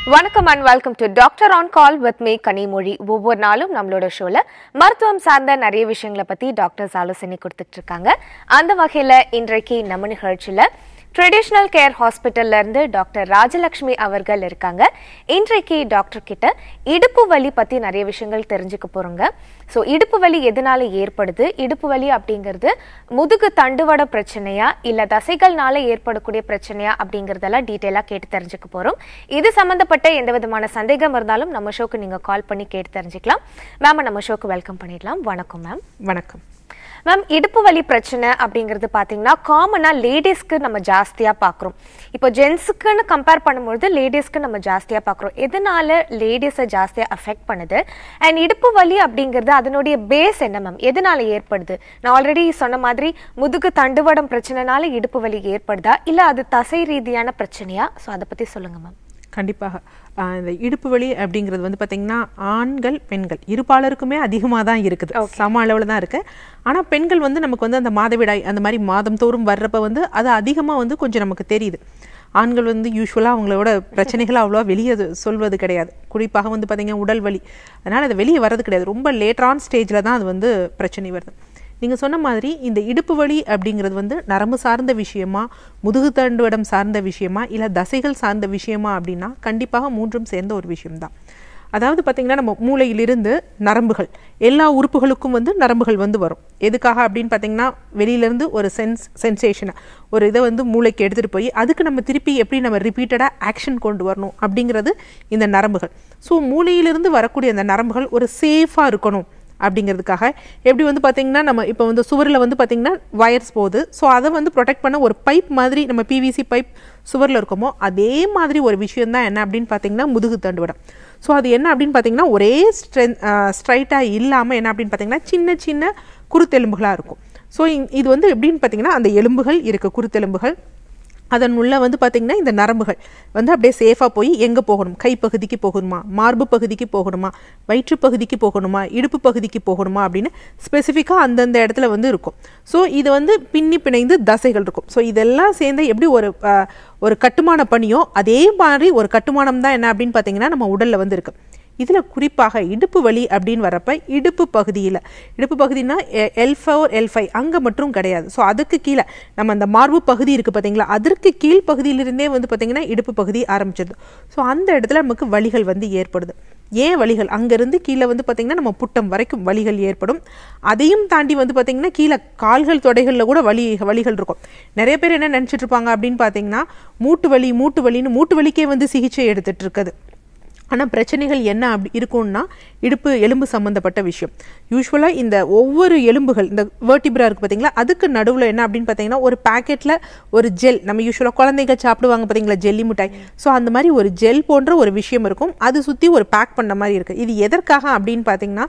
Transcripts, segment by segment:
வணக்கம் and welcome to doctor on call with me Kanimozhi ஒவ்வொரு நாளும் நம்மளோட ஷோல மருத்துவம் சார்ந்த நிறைய விஷயங்களை பத்தி டாக்டர்ஸ் ஆலோசனை கொடுத்துட்டு இருக்காங்க அந்த வகையில இன்றைக்கு நம்ம நிகழ்ச்சியில ட்ரெடிஷ்னல் கேர் ஹாஸ்பிட்டல்ல இருந்து டாக்டர் ராஜலட்சுமி அவர்கள் இருக்காங்க இன்றைக்கு டாக்டர் கிட்ட இடுப்பு வலி பத்தி நிறைய விஷயங்கள் தெரிஞ்சுக்க போறோங்க ஸோ இடுப்பு வலி எதனால ஏற்படுது இடுப்பு வலி அப்படிங்கிறது முதுகு தண்டுவட பிரச்சனையா இல்ல தசைகள்னால ஏற்படக்கூடிய பிரச்சனையா அப்படிங்கறதெல்லாம் டீட்டெயிலா கேட்டு தெரிஞ்சுக்க போறோம் இது சம்பந்தப்பட்ட எந்த விதமான சந்தேகம் இருந்தாலும் நம்ம ஷோக்கு நீங்க கால் பண்ணி கேட்டு தெரிஞ்சுக்கலாம் மேம் நம்ம ஷோக்கு வெல்கம் பண்ணிடலாம் வணக்கம் மேம் வணக்கம் மேம் இடுப்பு வலி பிரச்சனை அப்படிங்கிறது பார்த்தீங்கன்னா காமனாக லேடிஸ்க்கு நம்ம ஜாஸ்தியாக பார்க்குறோம் இப்போ ஜென்ஸுக்குன்னு கம்பேர் பண்ணும்பொழுது லேடிஸ்க்கு நம்ம ஜாஸ்தியாக பார்க்குறோம் எதனால லேடிஸை ஜாஸ்தியாக அஃபெக்ட் பண்ணுது அண்ட் இடுப்பு வலி அப்படிங்கிறது அதனுடைய பேஸ் என்ன மேம் எதனால ஏற்படுது நான் ஆல்ரெடி சொன்ன மாதிரி முதுகு தண்டுவடம் பிரச்சனைனால இடுப்பு வலி ஏற்படுதா இல்லை அது தசை ரீதியான பிரச்சனையா ஸோ அதை பற்றி சொல்லுங்க மேம் கண்டிப்பாக ஆஹ் இந்த இடுப்பு வலி அப்படிங்கிறது வந்து பார்த்தீங்கன்னா ஆண்கள் பெண்கள் இருபாலருக்குமே அதிகமாக தான் இருக்குது சம அளவில் தான் இருக்கு ஆனால் பெண்கள் வந்து நமக்கு வந்து அந்த மாதவிடாய் அந்த மாதிரி மாதம் தோறும் வர்றப்ப வந்து அது அதிகமாக வந்து கொஞ்சம் நமக்கு தெரியுது ஆண்கள் வந்து யூஸ்வலாக அவங்களோட பிரச்சனைகளை அவ்வளோவா வெளியே அது சொல்வது கிடையாது குறிப்பாக வந்து பார்த்தீங்கன்னா உடல் வலி அதனால் அது வெளியே வர்றது கிடையாது ரொம்ப லேட்டரான் ஸ்டேஜில் தான் அது வந்து பிரச்சனை வருது நீங்கள் சொன்ன மாதிரி இந்த இடுப்பு வலி அப்படிங்கிறது வந்து நரம்பு சார்ந்த விஷயமா முதுகு தண்டுவடம் சார்ந்த விஷயமா இல்லை தசைகள் சார்ந்த விஷயமா அப்படின்னா கண்டிப்பாக மூன்றும் சேர்ந்த ஒரு விஷயம்தான் அதாவது பார்த்தீங்கன்னா நம்ம மூளையிலிருந்து நரம்புகள் எல்லா உறுப்புகளுக்கும் வந்து நரம்புகள் வந்து வரும் எதுக்காக அப்படின்னு பார்த்தீங்கன்னா வெளியிலேருந்து ஒரு சென்ஸ் சென்சேஷனை ஒரு இதை வந்து மூளைக்கு எடுத்துகிட்டு போய் அதுக்கு நம்ம திருப்பி எப்படி நம்ம ரிப்பீட்டடாக ஆக்ஷன் கொண்டு வரணும் அப்படிங்கிறது இந்த நரம்புகள் ஸோ மூளையிலிருந்து வரக்கூடிய அந்த நரம்புகள் ஒரு சேஃபாக இருக்கணும் அப்படிங்கிறதுக்காக எப்படி வந்து பார்த்தீங்கன்னா நம்ம இப்போ வந்து சுவரில் வந்து பார்த்தீங்கன்னா வயர்ஸ் போகுது ஸோ அதை வந்து ப்ரொடெக்ட் பண்ண ஒரு பைப் மாதிரி நம்ம பிவிசி பைப் சுவரில் இருக்கோமோ அதே மாதிரி ஒரு விஷயம் தான் என்ன அப்படின்னு பார்த்தீங்கன்னா முதுகு தண்டுவடம் ஸோ அது என்ன அப்படின்னு பார்த்தீங்கன்னா ஒரே ஸ்ட்ரென் ஸ்ட்ரைட்டாக இல்லாமல் என்ன அப்படின்னு பார்த்தீங்கன்னா சின்ன சின்ன குருத்தெலும்புகளாக இருக்கும் ஸோ இது வந்து எப்படின்னு பார்த்தீங்கன்னா அந்த எலும்புகள் இருக்குது குருத்தெலும்புகள் அதன் உள்ள வந்து பார்த்திங்கன்னா இந்த நரம்புகள் வந்து அப்படியே சேஃபாக போய் எங்கே போகணும் கைப்பகுதிக்கு போகணுமா மார்பு பகுதிக்கு போகணுமா வயிற்று பகுதிக்கு போகணுமா இடுப்பு பகுதிக்கு போகணுமா அப்படின்னு ஸ்பெசிஃபிக்காக அந்தந்த இடத்துல வந்து இருக்கும் ஸோ இது வந்து பின்னி பிணைந்து தசைகள் இருக்கும் ஸோ இதெல்லாம் சேர்ந்து எப்படி ஒரு அஹ், ஒரு கட்டுமான பணியோ அதே மாதிரி ஒரு கட்டுமானம் தான் என்ன அப்படின்னு பார்த்தீங்கன்னா நம்ம உடலில் வந்து இருக்கு இதில் குறிப்பாக இடுப்பு வலி அப்படின்னு வரப்ப இடுப்பு பகுதியில் இடுப்பு பகுதினா எல் ஃபோர் எல் ஃபைவ் அங்கே மட்டும் கிடையாது ஸோ அதுக்கு கீழே நம்ம அந்த மார்பு பகுதி இருக்குது பார்த்தீங்களா அதற்கு கீழ் பகுதியிலிருந்தே வந்து பார்த்தீங்கன்னா இடுப்பு பகுதி ஆரம்பிச்சிருது ஸோ அந்த இடத்துல நமக்கு வலிகள் வந்து ஏற்படுது ஏன் வலிகள் அங்கேருந்து கீழே வந்து பார்த்திங்கன்னா நம்ம புட்டம் வரைக்கும் வலிகள் ஏற்படும் அதையும் தாண்டி வந்து பார்த்திங்கன்னா கீழே கால்கள் தொடைகளில் கூட வலி வலிகள் இருக்கும் நிறைய பேர் என்ன நினச்சிட்டு இருப்பாங்க அப்படின்னு பார்த்தீங்கன்னா மூட்டு வலி மூட்டு வலின்னு மூட்டு வலிக்கே வந்து சிகிச்சை எடுத்துட்டு இருக்குது ஆனால் பிரச்சனைகள் என்ன அப்படி இருக்கும்னா இடுப்பு எலும்பு சம்மந்தப்பட்ட விஷயம் யூஸ்வலாக இந்த ஒவ்வொரு எலும்புகள் இந்த வேர்டிபிரா இருக்குது பார்த்தீங்களா அதுக்கு நடுவில் என்ன அப்படின்னு பார்த்தீங்கன்னா ஒரு பாக்கெட்டில் ஒரு ஜெல் நம்ம யூஸ்வலாக குழந்தைங்க சாப்பிடுவாங்க பார்த்தீங்களா ஜெல்லி மிட்டாய் ஸோ அந்த மாதிரி ஒரு ஜெல் போன்ற ஒரு விஷயம் இருக்கும் அது சுற்றி ஒரு பேக் பண்ண மாதிரி இருக்குது இது எதற்காக அப்படின்னு பார்த்தீங்கன்னா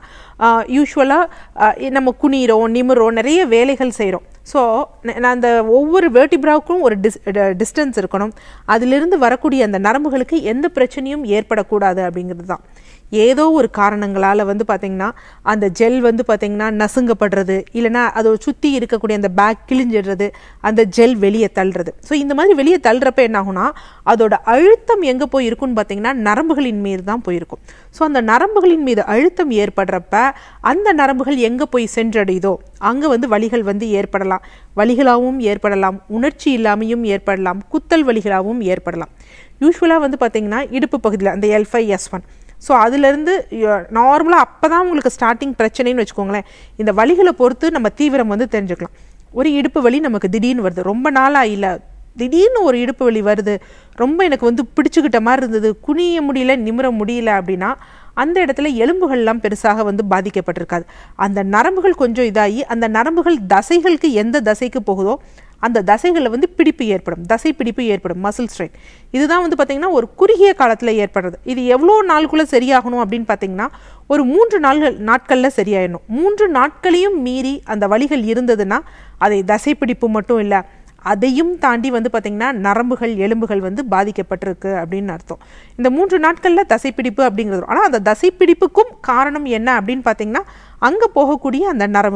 யூஸ்வலாக நம்ம குனிறோம் நிமிரோம் நிறைய வேலைகள் செய்கிறோம் ஸோ நான் அந்த ஒவ்வொரு வேர்டிப்ராவுக்கும் ஒரு டிஸ் டிஸ்டன்ஸ் இருக்கணும் அதிலிருந்து வரக்கூடிய அந்த நரம்புகளுக்கு எந்த பிரச்சனையும் ஏற்படக்கூடாது அப்படிங்கிறது தான் ஏதோ ஒரு காரணங்களால் வந்து பார்த்திங்கன்னா அந்த ஜெல் வந்து பார்த்திங்கன்னா நசுங்கப்படுறது இல்லைனா அதை சுற்றி இருக்கக்கூடிய அந்த பேக் கிழிஞ்சிடுறது அந்த ஜெல் வெளியே தள்ளுறது ஸோ இந்த மாதிரி வெளியே தள்ளுறப்ப என்ன ஆகும்னா அதோட அழுத்தம் எங்கே போய் இருக்கும்னு பார்த்தீங்கன்னா நரம்புகளின் மீது தான் போயிருக்கும் ஸோ அந்த நரம்புகளின் மீது அழுத்தம் ஏற்படுறப்ப அந்த நரம்புகள் எங்கே போய் சென்றடையுதோ அங்கே வந்து வலிகள் வந்து ஏற்படலாம் வலிகளாகவும் ஏற்படலாம் உணர்ச்சி இல்லாமையும் ஏற்படலாம் குத்தல் வலிகளாகவும் ஏற்படலாம் யூஸ்வலாக வந்து பார்த்தீங்கன்னா இடுப்பு பகுதியில் அந்த L five S one so அதுலேருந்து நார்மலாக அப்போ தான் உங்களுக்கு ஸ்டார்டிங் பிரச்சனைன்னு வச்சுக்கோங்களேன் இந்த வலிகளை பொறுத்து நம்ம தீவிரம் வந்து தெரிஞ்சுக்கலாம் ஒரு இடுப்பு வலி நமக்கு திடீர்னு வருது ரொம்ப நாளாக இல்லை திடீர்னு ஒரு இடுப்பு வலி வருது ரொம்ப எனக்கு வந்து பிடிச்சுக்கிட்ட மாதிரி இருந்தது குனிய முடியல நிமிர முடியல அப்படின்னா அந்த இடத்துல எலும்புகள்லாம் பெருசாக வந்து பாதிக்கப்பட்டிருக்காது அந்த நரம்புகள் கொஞ்சம் இதாகி அந்த நரம்புகள் தசைகளுக்கு எந்த தசைக்கு போகுதோ அந்த தசைகளில் வந்து பிடிப்பு ஏற்படும் தசை பிடிப்பு ஏற்படும் மசில் ஸ்ட்ரெயின் இதுதான் வந்து பார்த்திங்கன்னா ஒரு குறுகிய காலத்தில் ஏற்படுறது இது எவ்வளோ நாளுக்குள்ளே சரியாகணும் அப்படின்னு பார்த்தீங்கன்னா ஒரு மூன்று நாள்கள் நாட்களில் சரியாயிடணும் மூன்று நாட்களையும் மீறி அந்த வலிகள் இருந்ததுன்னா அதை தசை பிடிப்பு மட்டும் இல்லை அதையும் தாண்டி வந்து பார்த்திங்கன்னா நரம்புகள் எலும்புகள் வந்து பாதிக்கப்பட்டிருக்கு அப்படின்னு அர்த்தம் இந்த மூன்று நாட்களில் தசைப்பிடிப்பு அப்படிங்கிறது ஆனால் அந்த தசைப்பிடிப்புக்கும் காரணம் என்ன அப்படின்னு பார்த்தீங்கன்னா அங்கே போகக்கூடிய அந்த நரம்புகள்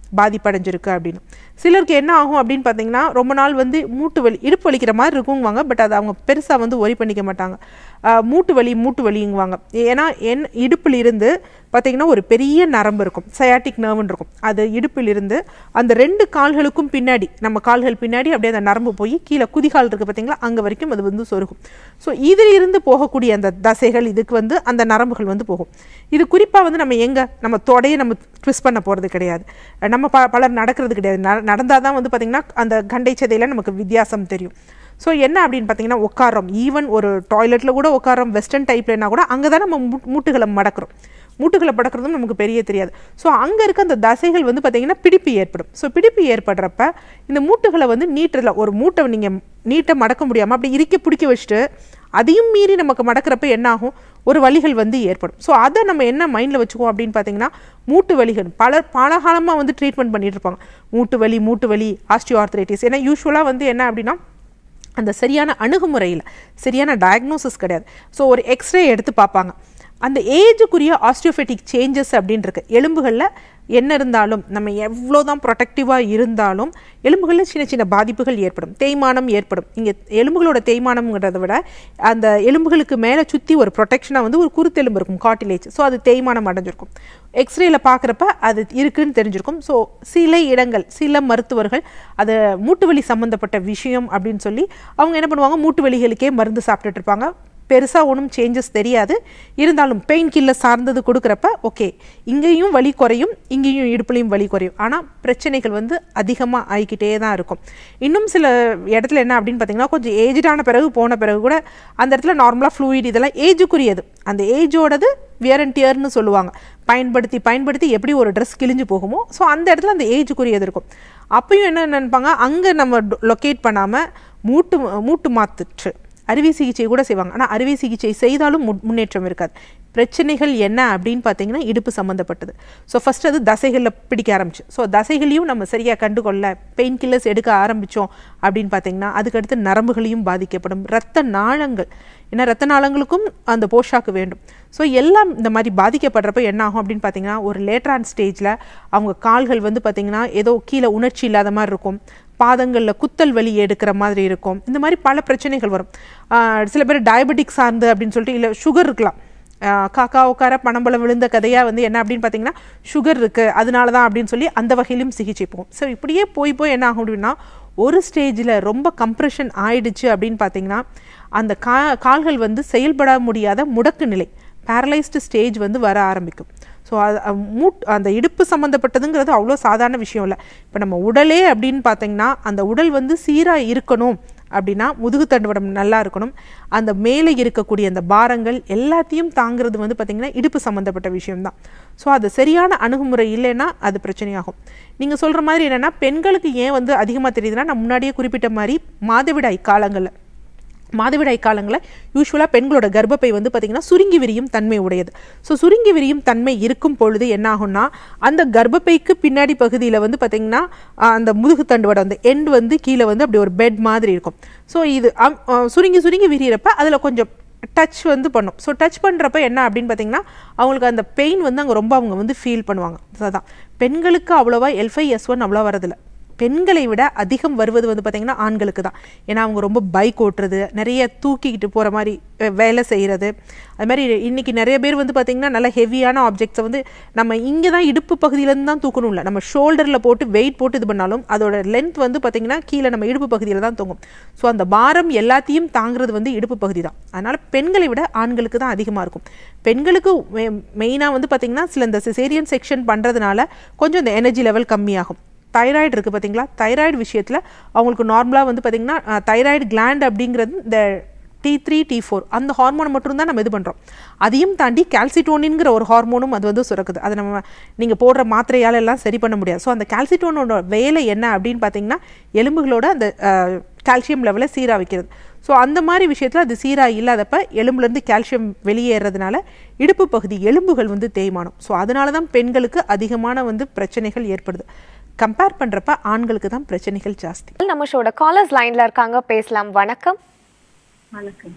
பாதிப்படைஞ்சிருக்கு அப்படின்னு சிலருக்கு என்ன ஆகும் அப்படின்னு பார்த்தீங்கன்னா ரொம்ப நாள் வந்து மூட்டு வலி இடுப்பு வலிக்கிற மாதிரி இருக்குங்குவாங்க பட் அதை அவங்க பெருசாக வந்து ஒரி பண்ணிக்க மாட்டாங்க ஆஹ் மூட்டு வலி மூட்டு வலிங்குவாங்க ஏன்னா என் இடுப்பில் இருந்து பார்த்தீங்கன்னா ஒரு பெரிய நரம்பு இருக்கும் சயாட்டிக் நர்வ்னு இருக்கும் அது இடுப்பில் இருந்து அந்த ரெண்டு கால்களுக்கும் பின்னாடி நம்ம கால்கள் பின்னாடி அப்படியே அந்த நரம்பு போய் கீழே குதிகால் இருக்குது பார்த்தீங்களா அங்கே வரைக்கும் அது வந்து சொருகும் ஸோ இதில் இருந்து போகக்கூடிய அந்த தசைகள் இதுக்கு வந்து அந்த நரம்புகள் வந்து போகும் இது குறிப்பாக வந்து நம்ம எங்கே நம்ம தொடையை நம்ம ட்விஸ்ட் பண்ண போகிறது கிடையாது நம்ம ப பலர் நடக்கிறது கிடையாது நடந்தால் தான் வந்து பார்த்திங்கன்னா அந்த கண்டை சதையில் நமக்கு வித்தியாசம் தெரியும் ஸோ என்ன அப்படின்னு பார்த்தீங்கன்னா உட்காரோம் ஈவன் ஒரு டாய்லெட்டில் கூட உட்காரோம் வெஸ்டர்ன் டைப்லனா கூட அங்கே தான் நம்ம மூ- மூட்டுகளை மடக்கிறோம் மூட்டுகளை படக்கிறதும் நமக்கு பெரிய தெரியாது ஸோ அங்கே இருக்க அந்த தசைகள் வந்து பார்த்தீங்கன்னா பிடிப்பு ஏற்படும் ஸோ பிடிப்பு ஏற்படுறப்ப இந்த மூட்டுகளை வந்து நீட்டுறதுல ஒரு மூட்டை நீங்கள் நீட்டை மடக்க முடியாமல் அப்படி இறுக்கி பிடிக்க வச்சுட்டு அதையும் மீறி நமக்கு மடக்கிறப்ப என்ன ஆகும் ஒரு வலிகள் வந்து ஏற்படும் ஸோ அதை நம்ம என்ன மைண்டில் வச்சுக்குவோம் அப்படின்னு பார்த்தீங்கன்னா மூட்டு வலிகள் பல பல காலமாக வந்து ட்ரீட்மெண்ட் பண்ணிட்டு இருப்பாங்க மூட்டு வலி மூட்டு வலி ஆஸ்டியோ ஆர்த்ரைட்டிஸ் ஏன்னா யூஸ்வலாக வந்து என்ன அப்படின்னா அந்த சரியான அணுகுமுறையில் சரியான டயக்னோசிஸ் கிடையாது ஸோ ஒரு எக்ஸ்ரே எடுத்து பார்ப்பாங்க அந்த ஏஜுக்குரிய ஆஸ்டியோபெட்டிக் சேஞ்சஸ் அப்படின்னு இருக்கு எலும்புகளில் என்ன இருந்தாலும் நம்ம எவ்வளோ தான் ப்ரொடெக்டிவாக இருந்தாலும் எலும்புகளில் சின்ன சின்ன பாதிப்புகள் ஏற்படும் தேய்மானம் ஏற்படும் இங்கே எலும்புகளோட தேய்மானம்ங்கிறத விட அந்த எலும்புகளுக்கு மேலே சுற்றி ஒரு ப்ரொடெக்ஷனாக வந்து ஒரு குருத்தெலும்பு இருக்கும் காட்டிலேஜ் ஸோ அது தேய்மானம் அடைஞ்சிருக்கும் எக்ஸ்ரேல பார்க்குறப்ப அது இருக்குன்னு தெரிஞ்சிருக்கும் ஸோ சில இடங்கள் சில மருத்துவர்கள் அது மூட்டு வலி சம்மந்தப்பட்ட விஷயம் அப்படின்னு சொல்லி அவங்க என்ன பண்ணுவாங்க மூட்டு வலிகளுக்கே மருந்து சாப்பிட்டுட்டு இருப்பாங்க பெருசாக ஒன்றும் சேஞ்சஸ் தெரியாது இருந்தாலும் பெயின் கில்லர் சார்ந்தது கொடுக்குறப்ப ஓகே இங்கேயும் வலி குறையும் இங்கேயும் இடுப்புலையும் வலி குறையும் ஆனால் பிரச்சனைகள் வந்து அதிகமாக ஆகிக்கிட்டே தான் இருக்கும் இன்னும் சில இடத்துல என்ன அப்படின்னு பார்த்தீங்கன்னா கொஞ்சம் ஏஜ்டான பிறகு போன பிறகு கூட அந்த இடத்துல நார்மலாக ஃப்ளூயிட் இதெல்லாம் ஏஜுக்குரியது அந்த ஏஜோடது வியர் அண்ட் டியர்னு சொல்லுவாங்க பயன்படுத்தி பயன்படுத்தி எப்படி ஒரு ட்ரெஸ் கிழிஞ்சு போகுமோ ஸோ அந்த இடத்துல அந்த ஏஜுக்குரியது இருக்கும் அப்பயும் என்ன நினைப்பாங்க அங்கே நம்ம லொக்கேட் பண்ணாமல் மூட்டு மூட்டு மாத்துச்சு அறுவை சிகிச்சை கூட செய்வாங்க ஆனால் அறுவை சிகிச்சை செய்தாலும் முன்- முன்னேற்றம் இருக்காது பிரச்சனைகள் என்ன அப்படின்னு பார்த்தீங்கன்னா இடுப்பு சம்மந்தப்பட்டது ஸோ ஃபர்ஸ்ட் அது தசைகளில் பிடிக்க ஆரம்பிச்சு ஸோ தசைகளையும் நம்ம சரியாக கண்டுகொள்ள பெயின் கில்லர்ஸ் எடுக்க ஆரம்பித்தோம் அப்படின்னு பார்த்தீங்கன்னா அதுக்கடுத்து நரம்புகளையும் பாதிக்கப்படும் இரத்த நாளங்கள் ஏன்னா ரத்த நாளங்களுக்கும் அந்த போஷாக்கு வேண்டும் ஸோ எல்லாம் இந்த மாதிரி பாதிக்கப்படுறப்ப என்ன ஆகும் அப்படின்னு பார்த்தீங்கன்னா ஒரு லேட்டரான் ஸ்டேஜில் அவங்க கால்கள் வந்து பார்த்தீங்கன்னா ஏதோ கீழே உணர்ச்சி இல்லாத மாதிரி இருக்கும் பாதங்களில் குத்தல் வலி எடுக்கிற மாதிரி இருக்கும் இந்த மாதிரி பல பிரச்சனைகள் வரும் ஆஹ் சில பேர் டயபெட்டிக் சார்ந்து அப்படின்னு சொல்லிட்டு இல்லை சுகர் இருக்கலாம் ஆஹ் காக்கா உட்கார பணம்பழம் விழுந்த கதையாக வந்து என்ன அப்படின்னு பார்த்தீங்கன்னா சுகர் இருக்குது அதனால தான் அப்படின்னு சொல்லி அந்த வகையிலும் சிகிச்சை போகும் ஸோ இப்படியே போய் போய் என்ன ஆகும் அப்படின்னா ஒரு ஸ்டேஜில் ரொம்ப கம்ப்ரெஷன் ஆயிடுச்சு அப்படின்னு பார்த்தீங்கன்னா அந்த கா கால்கள் வந்து செயல்பட முடியாத முடக்கு நிலை பேரலைஸ்டு ஸ்டேஜ் வந்து வர ஆரம்பிக்கும் ஸோ அது அஹ், மூட் அந்த இடுப்பு சம்மந்தப்பட்டதுங்கிறது அவ்வளோ சாதாரண விஷயம் இல்லை இப்போ நம்ம உடலே அப்படின்னு பார்த்தீங்கன்னா அந்த உடல் வந்து சீராக இருக்கணும் அப்படின்னா முதுகு தண்டுவடம் நல்லா இருக்கணும் அந்த மேலே இருக்கக்கூடிய அந்த பாரங்கள் எல்லாத்தையும் தாங்கிறது வந்து பார்த்திங்கன்னா இடுப்பு சம்மந்தப்பட்ட விஷயம்தான் ஸோ அது சரியான அணுகுமுறை இல்லைன்னா அது பிரச்சனையாகும் நீங்கள் சொல்கிற மாதிரி என்னென்னா பெண்களுக்கு ஏன் வந்து அதிகமாக தெரியுதுன்னா நான் முன்னாடியே குறிப்பிட்ட மாதிரி மாதவிடாய் காலங்களில் மாதவிடாய் காலங்களில் யூஸ்வலாக பெண்களோட கர்ப்பப்பை வந்து பார்த்திங்கன்னா சுருங்கி விரியும் தன்மை உடையது ஸோ சுருங்கி விரியும் தன்மை இருக்கும் பொழுது என்ன ஆகும்னா அந்த கர்ப்பப்பைக்கு பின்னாடி பகுதியில் வந்து பார்த்திங்கன்னா ஆஹ், அந்த முதுகு தண்டுவடம் அந்த எண்ட் வந்து கீழே வந்து அப்படி ஒரு பெட் மாதிரி இருக்கும் ஸோ இது அம்- ஆஹ், சுருங்கி சுருங்கி விரியிறப்ப அதில் கொஞ்சம் டச் வந்து பண்ணும் ஸோ டச் பண்ணுறப்ப என்ன அப்படின்னு பார்த்தீங்கன்னா அவங்களுக்கு அந்த பெயின் வந்து அங்கே ரொம்ப அவங்க வந்து ஃபீல் பண்ணுவாங்க அதான் பெண்களுக்கு அவ்வளோவா எல்ஃபை எஸ் ஒன் அவ்வளோ வரதில்லை பெண்களை விட அதிகம் வருவது வந்து பார்த்திங்கன்னா ஆண்களுக்கு தான் ஏன்னா அவங்க ரொம்ப பைக் ஓட்டுறது நிறைய தூக்கிக்கிட்டு போகிற மாதிரி அஹ், வேலை செய்கிறது அது மாதிரி இன்னைக்கு நிறைய பேர் வந்து பார்த்திங்கன்னா நல்ல ஹெவியான ஆப்ஜெக்ட்ஸை வந்து நம்ம இங்கே தான் இடுப்பு பகுதியிலேருந்து தான் தூக்கணும் இல்லை நம்ம ஷோல்டரில் போட்டு வெயிட் போட்டு இது பண்ணாலும் அதோட லென்த் வந்து பார்த்திங்கன்னா கீழே நம்ம இடுப்பு பகுதியில் தான் தூங்கும் ஸோ அந்த பாரம் எல்லாத்தையும் தாங்கிறது வந்து இடுப்பு பகுதி தான் அதனால் பெண்களை விட ஆண்களுக்கு தான் அதிகமாக இருக்கும் பெண்களுக்கு மெயினாக வந்து பார்த்திங்கன்னா சில இந்த சிசேரியன் செக்ஷன் பண்ணுறதுனால கொஞ்சம் இந்த எனர்ஜி லெவல் கம்மியாகும் தைராய்டு இருக்குது பார்த்தீங்களா தைராய்டு விஷயத்தில் அவங்களுக்கு நார்மலாக வந்து பார்த்திங்கன்னா தைராய்டு கிளாண்ட் அப்படிங்கிறது இந்த டி த்ரீ டி ஃபோர் அந்த ஹார்மோனை மட்டும்தான் நம்ம இது பண்ணுறோம் அதையும் தாண்டி கால்சிட்டோனின்ங்கிற ஒரு ஹார்மோனும் அது வந்து சுரக்குது அதை நம்ம நீங்கள் போடுற மாத்திரையால எல்லாம் சரி பண்ண முடியாது ஸோ அந்த கால்சிட்டோனோட வேலை என்ன அப்படின்னு பார்த்தீங்கன்னா எலும்புகளோட அந்த கால்சியம் லெவலை சீராக வைக்கிறது ஸோ அந்த மாதிரி விஷயத்தில் அது சீராக இல்லாதப்ப எலும்புலேருந்து கால்சியம் வெளியேறதுனால இடுப்பு பகுதி எலும்புகள் வந்து தேய்மானம் ஸோ அதனால தான் பெண்களுக்கு அதிகமான வந்து பிரச்சனைகள் ஏற்படுது கம்பேர் பண்ணுறப்ப ஆண்களுக்கு தான் பிரச்சனைகள் ஜாஸ்தி நம்ம ஷோட காலர்ஸ் லைன்ல இருக்காங்க பேசலாம் வணக்கம் வணக்கம்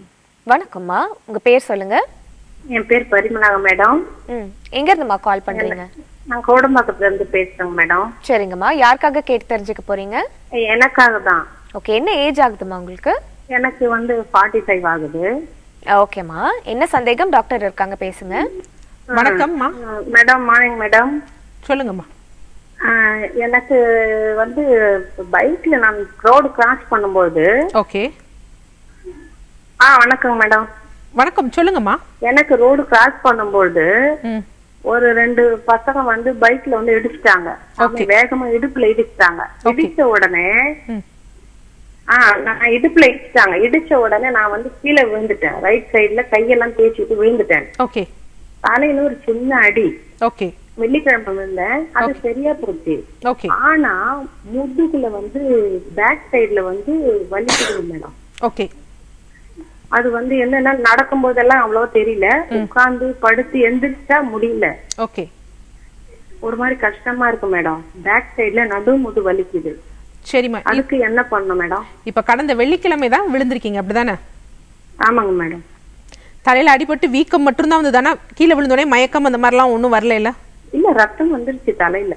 வணக்கம்மா உங்க பேர் சொல்லுங்க என் பேர் பரிமளாங்க மேடம் ம் எங்க இருந்துமா கால் பண்றீங்க நான் கோடம்பாக்கத்துல இருந்து பேசுறேங்க மேடம் சரிங்கம்மா யாருக்காக கேட்டு தெரிஞ்சுக்க போறீங்க எனக்காக தான் ஓகே என்ன ஏஜ் ஆகுதுமா உங்களுக்கு எனக்கு வந்து ஃபார்ட்டி ஃபைவ் ஆகுது ஓகேம்மா என்ன சந்தேகம் டாக்டர் இருக்காங்க பேசுங்க வணக்கம்மா அஹ் மேடம் மார்னிங் மேடம் சொல்லுங்கம்மா அஹ் எனக்கு வந்து பைக்ல நான் ரோடு கிராஸ் பண்ணும்போது ஓகே ஆ வணக்கம் மேடம் வணக்கம் சொல்லுங்கம்மா எனக்கு ரோடு கிராஸ் பண்ணும்போது ம் ஒரு ரெண்டு பசங்க வந்து பைக்ல வந்து இடிச்சிட்டாங்க அவங்க வேகமா இடுப்புல இடிச்சிட்டாங்க இடிச்ச உடனே ம். ஆ நான் இடுப்புல இடிச்சிட்டாங்க இடிச்ச உடனே நான் வந்து கீழே விழுந்துட்டேன் ரைட் சைடுல கையெல்லாம் தேய்ச்சிட்டு விழுந்துட்டேன் ஓகே தலையில ஒரு சின்ன அடி ஓகே வெள்ளிக்கிழமை விழுந்தேன் அது சரியா போச்சு ஓகே ஆனா முதுகுல வந்து பேக் சைடுல வந்து வலிக்குது மேடம் ஓகே அது வந்து என்னன்னா நடக்கும் போதெல்லாம் அவ்வளவா தெரியல உட்கார்ந்து படுத்து எந்திரிச்சா முடியல ஓகே ஒரு மாதிரி கஷ்டமா இருக்கு மேடம் பேக் சைடுல நடு முது வலிக்குது சரிம்மா அதுக்கு என்ன பண்ணணும் மேடம் இப்ப கடந்த வெள்ளிக்கிழமை தான் விழுந்திருக்கீங்க அப்படிதானே ஆமாங்க மேடம் தலையில அடிபட்டு வீக்கம் மட்டும்தான் வந்து தானே கீழே விழுந்தோடனே மயக்கம் அந்த மாதிரிலாம் ஒன்றும் வரல இல்ல இல்ல ரத்தம் வந்துருச்சு தலையில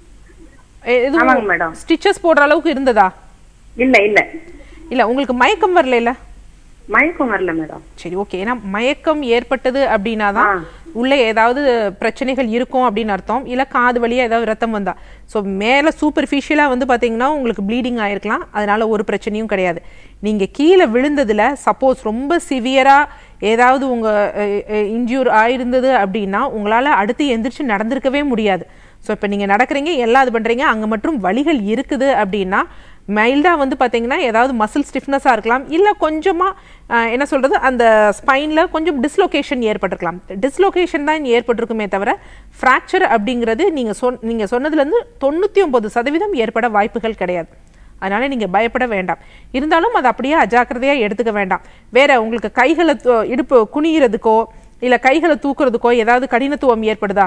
எ- எதுவும் ஆமாங்க மேடம் ஸ்டிச்சஸ் போடுற அளவுக்கு இருந்ததா இல்ல இல்ல இல்ல உங்களுக்கு மயக்கம் வரல இல்ல மயக்கம் வரல மேடம் சரி ஓகே ஏன்னா மயக்கம் ஏற்பட்டது அப்படின்னா தான் உள்ள ஏதாவது பிரச்சனைகள் இருக்கும் அப்படின்னு அர்த்தம் இல்ல காது வழியா ஏதாவது ரத்தம் வந்தா ஸோ மேல சூப்பர்ஃபிஷியலா வந்து பாத்தீங்கன்னா உங்களுக்கு ப்ளீடிங் ஆயிருக்கலாம் அதனால ஒரு பிரச்சனையும் கிடையாது நீங்க கீழே விழுந்ததுல சப்போஸ் ரொம்ப சிவியரா ஏதாவது உங்க இன்ஜூர் ஆயிருந்தது அப்படின்னா உங்களால அடுத்து எந்திரிச்சு நடந்திருக்கவே முடியாது ஸோ இப்போ நீங்கள் நடக்கிறீங்க எல்லாம் இது பண்ணுறீங்க அங்கே மட்டும் வலிகள் இருக்குது அப்படின்னா மைல்டாக வந்து பார்த்தீங்கன்னா ஏதாவது மசில் ஸ்டிஃப்னஸாக இருக்கலாம் இல்லை கொஞ்சமாக என்ன சொல்கிறது அந்த ஸ்பைனில் கொஞ்சம் டிஸ்லொகேஷன் ஏற்பட்டிருக்கலாம் டிஸ்லொகேஷன் தான் ஏற்பட்டிருக்குமே தவிர ஃப்ராக்சர் அப்படிங்கிறது நீங்கள் சொன் நீங்கள் சொன்னதுலேருந்து தொண்ணூற்றி ஒம்பது சதவீதம் ஏற்பட வாய்ப்புகள் கிடையாது அதனால நீங்க பயப்பட வேண்டாம் இருந்தாலும் அது அப்படியே அஜாக்கிரதையா எடுத்துக்க வேண்டாம் வேற உங்களுக்கு கைகளை து- இடுப்பு குனிகிறதுக்கோ இல்ல கைகளை தூக்குறதுக்கோ ஏதாவது கடினத்துவம் ஏற்படுதா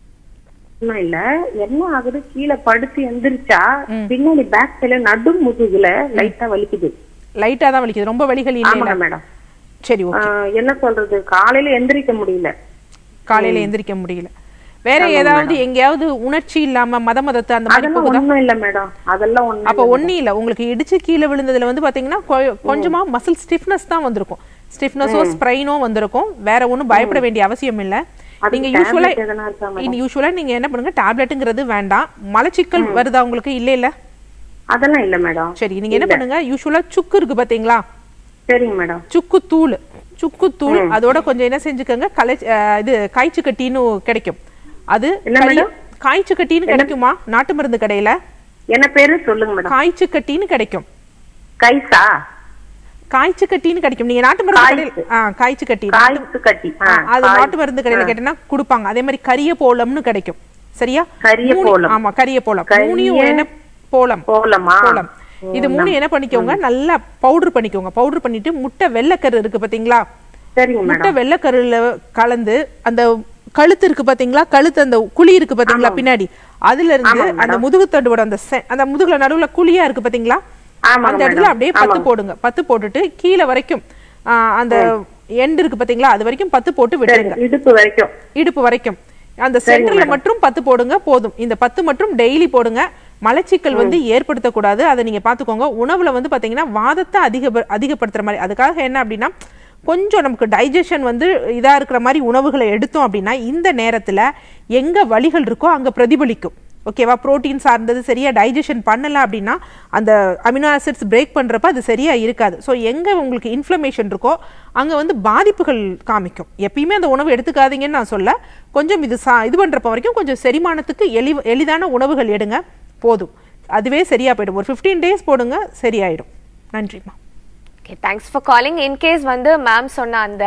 ஒண்ணும் இல்ல என்ன ஆகுது கீழே படுத்து எந்திரிச்சா பின்னாடி பேக் சைடுல நடு முதுகுல லைட்டா வலிக்குது லைட்டா தான் வலிக்குது ரொம்ப வலிகள் இல்லை ஆமாங்க மேடம் சரி ஓகே ஆஹ் என்ன சொல்றது காலையில எந்திரிக்க முடியல காலையில எந்திரிக்க முடியல வேற ஏதாவது எங்கேயாவது உணர்ச்சி இல்லாம மத மதத்து அந்த மாதிரி அதெல்லாம் போகுதா ஒண்ணும் இல்ல மேடம் அதெல்லாம் ஒண்ணும் அப்ப ஒண்ணும் இல்ல உங்களுக்கு இடிச்சு கீழே விழுந்ததுல வந்து பாத்தீங்கன்னா கொ- கொஞ்சமா மசில் ஸ்டிஃப்னஸ் தான் வந்திருக்கும் ஸ்டிஃப்னஸோ ஸ்ப்ரைனோ வந்திருக்கும் வேற ஒண்ணும் பயப்பட வேண்டிய அவசியம் இல்ல நீங்க யூஸ்வலா tablet எதனா இருக்கா madam? யூஸ்வலா நீங்க என்ன பண்ணுங்க டேப்லெட்டுங்கிறது வேண்டாம் மலச்சிக்கல் வருதா உங்களுக்கு இல்ல இல்ல அதெல்லாம் இல்ல மேடம் சரி நீங்க என்ன பண்ணுங்க யூஸ்வலா சுக்கு இருக்கு பாத்தீங்களா சரிங்க மேடம் சுக்கு தூள் சுக்கு தூள் அதோட கொஞ்சம் என்ன செஞ்சுக்கோங்க கலை அஹ் இது காய்ச்சி கட்டின்னு கிடைக்கும் அது என்ன கைய- madam? காய்ச்சி கட்டின்னு கிடைக்குமா நாட்டு மருந்து கடையில என்ன பேரு சொல்லுங்க மேடம் காய்ச்சி கட்டின்னு கிடைக்கும் கைசா காய்ச்சி கட்டின்னு கிடைக்கும் நீங்க நாட்டு மருந்து கடையில் ஆ காய்ச்சி கட்டி காய்க்கு கட்டி ஆ, அது நாட்டு மருந்து கடையில கேட்டீங்கன்னா கொடுப்பாங்க அதே மாதிரி கரிய போலம்னு கிடைக்கும் சரியா கரிய மூணு- போலம். ஆமா கரிய போலம் மூணையும் என்ன போலம் போலமா போலம் இது மூணு என்ன பண்ணிக்கோங்க நல்லா பவுடர் பண்ணிக்கோங்க பவுடர் பண்ணிட்டு முட்டை வெள்ளைக்கரு இருக்கு பாத்தீங்களா சரிங்க மேடம் முட்டை வெள்ளைக்கருல கலந்து அந்த கழுத்து இருக்கு பாத்தீங்களா கழுத்து அந்த குழி இருக்கு பாத்தீங்களா பின்னாடி அதுல இருந்து அந்த முதுகு தண்டுவோட அந்த செ- அந்த முதுகுல நடுவுல குழியா இருக்கு பாத்தீங்களா ஆமாங்க அந்த இடத்துல அப்படியே பத்து போடுங்க பத்து போட்டுட்டு கீழே வரைக்கும் ஆ, அந்த எண்ட் இருக்கு பாத்தீங்களா அது வரைக்கும் பத்து போட்டு விட்டுருங்க இடுப்பு வரைக்கும் இடுப்பு வரைக்கும் அந்த சென்டர்ல மட்டும் பத்து போடுங்க போதும் இந்த பத்து மட்டும் டெய்லி போடுங்க மலச்சிக்கல் வந்து ஏற்படுத்தக்கூடாது அதை நீங்க பாத்துக்கோங்க உணவுல வந்து பாத்தீங்கன்னா வாதத்தை அதிக அதிகப்படுத்துற மாதிரி அதுக்காக என்ன அப்படின்னா கொஞ்சம் நமக்கு டைஜஷன் வந்து இதா இருக்கிற மாதிரி உணவுகளை எடுத்தோம் அப்படின்னா இந்த நேரத்துல எங்க வலிகள் இருக்கோ அங்க பிரதிபலிக்கும் ஓகேவா புரோட்டீன் சார்ந்தது சரியா டைஜஷன் பண்ணல அப்படின்னா அந்த அமினோ ஆசிட்ஸ் பிரேக் பண்றப்ப அது சரியா இருக்காது ஸோ எங்க உங்களுக்கு இன்ஃப்ளமேஷன் இருக்கோ அங்க வந்து பாதிப்புகள் காமிக்கும் எப்பயுமே அந்த உணவு எடுத்துக்காதீங்கன்னு நான் சொல்ல கொஞ்சம் இது சா இது பண்றப்ப வரைக்கும் கொஞ்சம் செரிமானத்துக்கு எளி எளிதான உணவுகள் எடுங்க போதும் அதுவே சரியா போயிடும் ஒரு 15 டேஸ் போடுங்க சரியாயிடும் நன்றிம்மா okay thanks for calling in case வந்து மேம் சொன்ன அந்த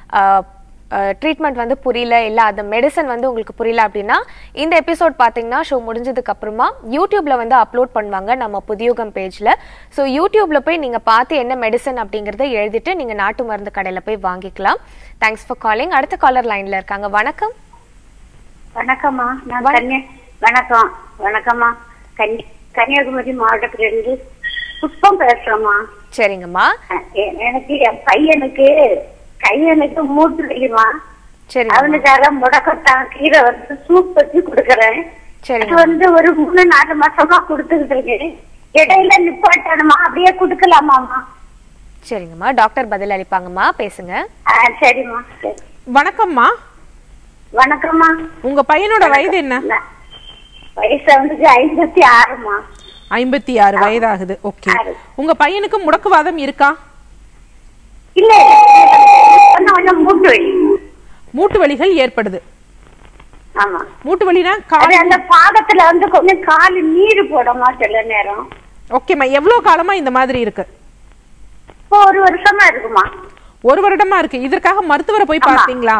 ட்ரீட்மெண்ட் வந்து புரியல இல்ல அந்த மெடிசன் வந்து உங்களுக்கு புரியல அப்படின்னா இந்த எபிசோட் பாத்தீங்கன்னா ஷோ முடிஞ்சதுக்கு அப்புறமா யூடியூப்ல வந்து அப்லோட் பண்ணுவாங்க நம்ம புதியுகம் பேஜ்ல ஸோ யூடியூப்ல போய் நீங்க பார்த்து என்ன மெடிசன் அப்படிங்கறத எழுதிட்டு நீங்க நாட்டு மருந்து கடையில போய் வாங்கிக்கலாம் தேங்க்ஸ் ஃபார் காலிங் அடுத்த காலர் லைன்ல இருக்காங்க வணக்கம் வணக்கம்மா நான் கன்னியா வணக்கம் வணக்கம்மா கன்னி கன்னியாகுமரி மாவட்டத்திலிருந்து புஷ்பம் பேசுறேம்மா சரிங்கம்மா அஹ் எ- எனக்கு என் பையனுக்கு கையனுக்கு மூட்டு வலிக்குமா சரிங்க அவனுக்காக முடக்கத்தான் கீரை வந்து சூப் வச்சு கொடுக்கறேன் அது சரிங்க வந்து ஒரு மூணு நாலு மாசமா கொடுத்துக்கிட்டு இருக்கேன் இடையில நிப்பாட்டணுமா அப்படியே கொடுக்கலாமாமா சரிங்கம்மா டாக்டர் பதில் அளிப்பாங்கம்மா பேசுங்க ஆ சரிம்மா சரி வணக்கம்மா வணக்கம்மா உங்க பையனோட வயது என்ன நான் வயசு வந்து ஐம்பத்தி ஆறுமா ஐம்பத்தி ஆறு வயதாகுது ஓகே ஆறு. உங்க பையனுக்கு முடக்குவாதம் இருக்கா இல்ல கொஞ்சம் கொஞ்சம் மூட்டு வலி மூட்டு வலிகள் ஏற்படுது ஆமா மூட்டு வலினா அது கால் அந்த பாதத்துல வந்து கொஞ்சம் காலு நீர் போடமா சில நேரம் ஓகேம்மா எவ்வளவு காலமா இந்த மாதிரி இருக்கு இப்போ ஒரு வருஷமா இருக்குமா ஒரு வருடமா இருக்கு இதற்காக மருத்துவரை போய் பார்த்தீங்களா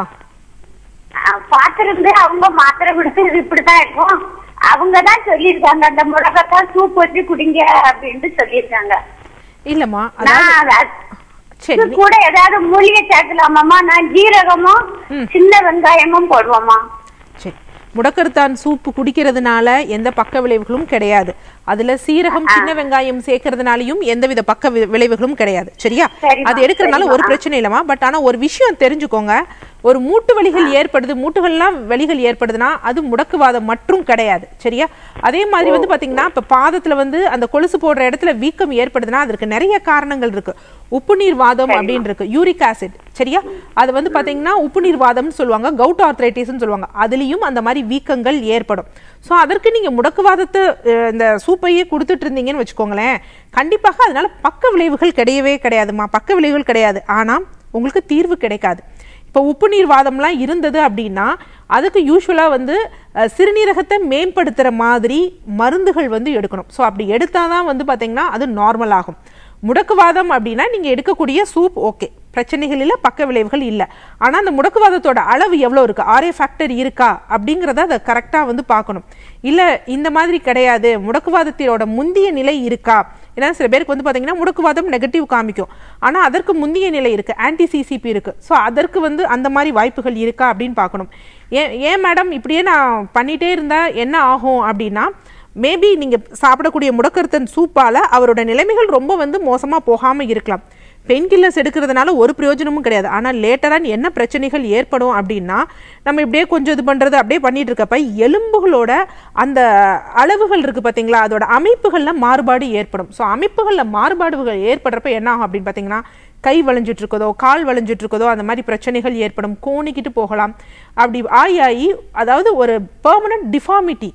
பாத்திருந்து அவங்க மாத்திரை கொடுத்து இது இப்படிதான் இருக்கும் அவங்க தான் சொல்லியிருக்காங்க அந்த முடக்கத்தான் சூப் வச்சு குடிங்க அப்படின்ட்டு சொல்லியிருக்காங்க இல்லம்மா அதாவது நான் அது- சரி இது கூட ஏதாவது மூலிகை சேர்க்கலாமாம்மா நான் ஜீரகமும் சின்ன வெங்காயமும் போடுவோமா சரி முடக்கருத்தான் சூப்பு குடிக்கிறதுனால எந்த பக்க விளைவுகளும் கிடையாது அதுல சீரகம் சின்ன வெங்காயம் சேர்க்கறதுனாலயும் எந்தவித பக்க வி- விளைவுகளும் கிடையாது சரியா சரிம்மா, அது எடுக்கிறதுனால ஒரு பிரச்சனை இல்லம்மா பட் ஆனா ஒரு விஷயம் தெரிஞ்சுக்கோங்க ஒரு மூட்டு வலிகள் ஏற்படுது மூட்டுகள்லாம் வலிகள் ஏற்படுதுன்னா அது முடக்குவாதம் மற்றும் கிடையாது சரியா அதே மாதிரி வந்து பாத்தீங்கன்னா இப்ப பாதத்துல வந்து அந்த கொலுசு போடுற இடத்துல வீக்கம் ஏற்படுதுன்னா அதற்கு நிறைய காரணங்கள் இருக்கு உப்பு நீர் வாதம் அப்படின்னு இருக்கு யூரிக் ஆசிட் சரியா அது வந்து பாத்தீங்கன்னா உப்பு நீர் வாதம்னு சொல்லுவாங்க கவுட் ஆர்த்ரைட்டிஸ்னு சொல்லுவாங்க அதுலயும் அந்த மாதிரி வீக்கங்கள் ஏற்படும் சோ அதற்கு நீங்க முடக்குவாதத்தை அஹ், இந்த சூப்பையே கொடுத்துட்டு இருந்தீங்கன்னு வச்சுக்கோங்களேன் கண்டிப்பாக அதனால பக்க விளைவுகள் கிடையவே கிடையாதுமா பக்க விளைவுகள் கிடையாது ஆனா உங்களுக்கு தீர்வு கிடைக்காது இப்போ உப்பு நீர் வாதம்லாம் இருந்தது அப்படின்னா அதுக்கு யூஸ்வலாக வந்து அஹ், சிறுநீரகத்தை மேம்படுத்துகிற மாதிரி மருந்துகள் வந்து எடுக்கணும் ஸோ அப்படி எடுத்தால் தான் வந்து பார்த்தீங்கன்னா அது நார்மல் ஆகும் முடக்குவாதம் அப்படின்னா நீங்கள் எடுக்கக்கூடிய சூப் ஓகே பிரச்சனைகள் இல்லை பக்க விளைவுகள் இல்லை ஆனால் அந்த முடக்குவாதத்தோட அளவு எவ்வளோ இருக்குது ஆரே ஃபேக்டர் இருக்கா அப்படிங்கிறத அதை கரெக்டாக வந்து பார்க்கணும் இல்லை இந்த மாதிரி கிடையாது முடக்குவாதத்தோட முந்திய நிலை இருக்கா ஏன்னா சில பேருக்கு வந்து பார்த்தீங்கன்னா முடக்குவாதம் நெகட்டிவ் காமிக்கும் ஆனால் அதற்கு முந்திய நிலை இருக்குது ஆன்டி சிசிபி இருக்குது ஸோ அதற்கு வந்து அந்த மாதிரி வாய்ப்புகள் இருக்கா அப்படின்னு பார்க்கணும் ஏன் ஏன் மேடம் இப்படியே நான் பண்ணிகிட்டே இருந்தால் என்ன ஆகும் அப்படின்னா மேபி நீங்கள் சாப்பிடக்கூடிய முடக்கருத்தன் சூப்பால் அவரோட நிலைமைகள் ரொம்ப வந்து மோசமாக போகாமல் இருக்கலாம் பெயின் கில்லர்ஸ் எடுக்கிறதுனால ஒரு பிரயோஜனமும் கிடையாது ஆனால் லேட்டராக என்ன பிரச்சனைகள் ஏற்படும் அப்படின்னா நம்ம இப்படியே கொஞ்சம் இது பண்ணுறது அப்படியே பண்ணிட்டு இருக்கப்ப எலும்புகளோட அந்த அளவுகள் இருக்குது பார்த்தீங்களா அதோட அமைப்புகளில் மாறுபாடு ஏற்படும் ஸோ அமைப்புகளில் மாறுபாடுகள் ஏற்படுறப்ப என்ன ஆகும் அப்படின்னு பார்த்தீங்கன்னா கை வளைஞ்சிட்டு இருக்கதோ கால் வளைஞ்சிட்டு இருக்கதோ அந்த மாதிரி பிரச்சனைகள் ஏற்படும் கோணிக்கிட்டு போகலாம் அப்படி ஆகி ஆகி அதாவது ஒரு பெர்மனன்ட் டிஃபார்மிட்டி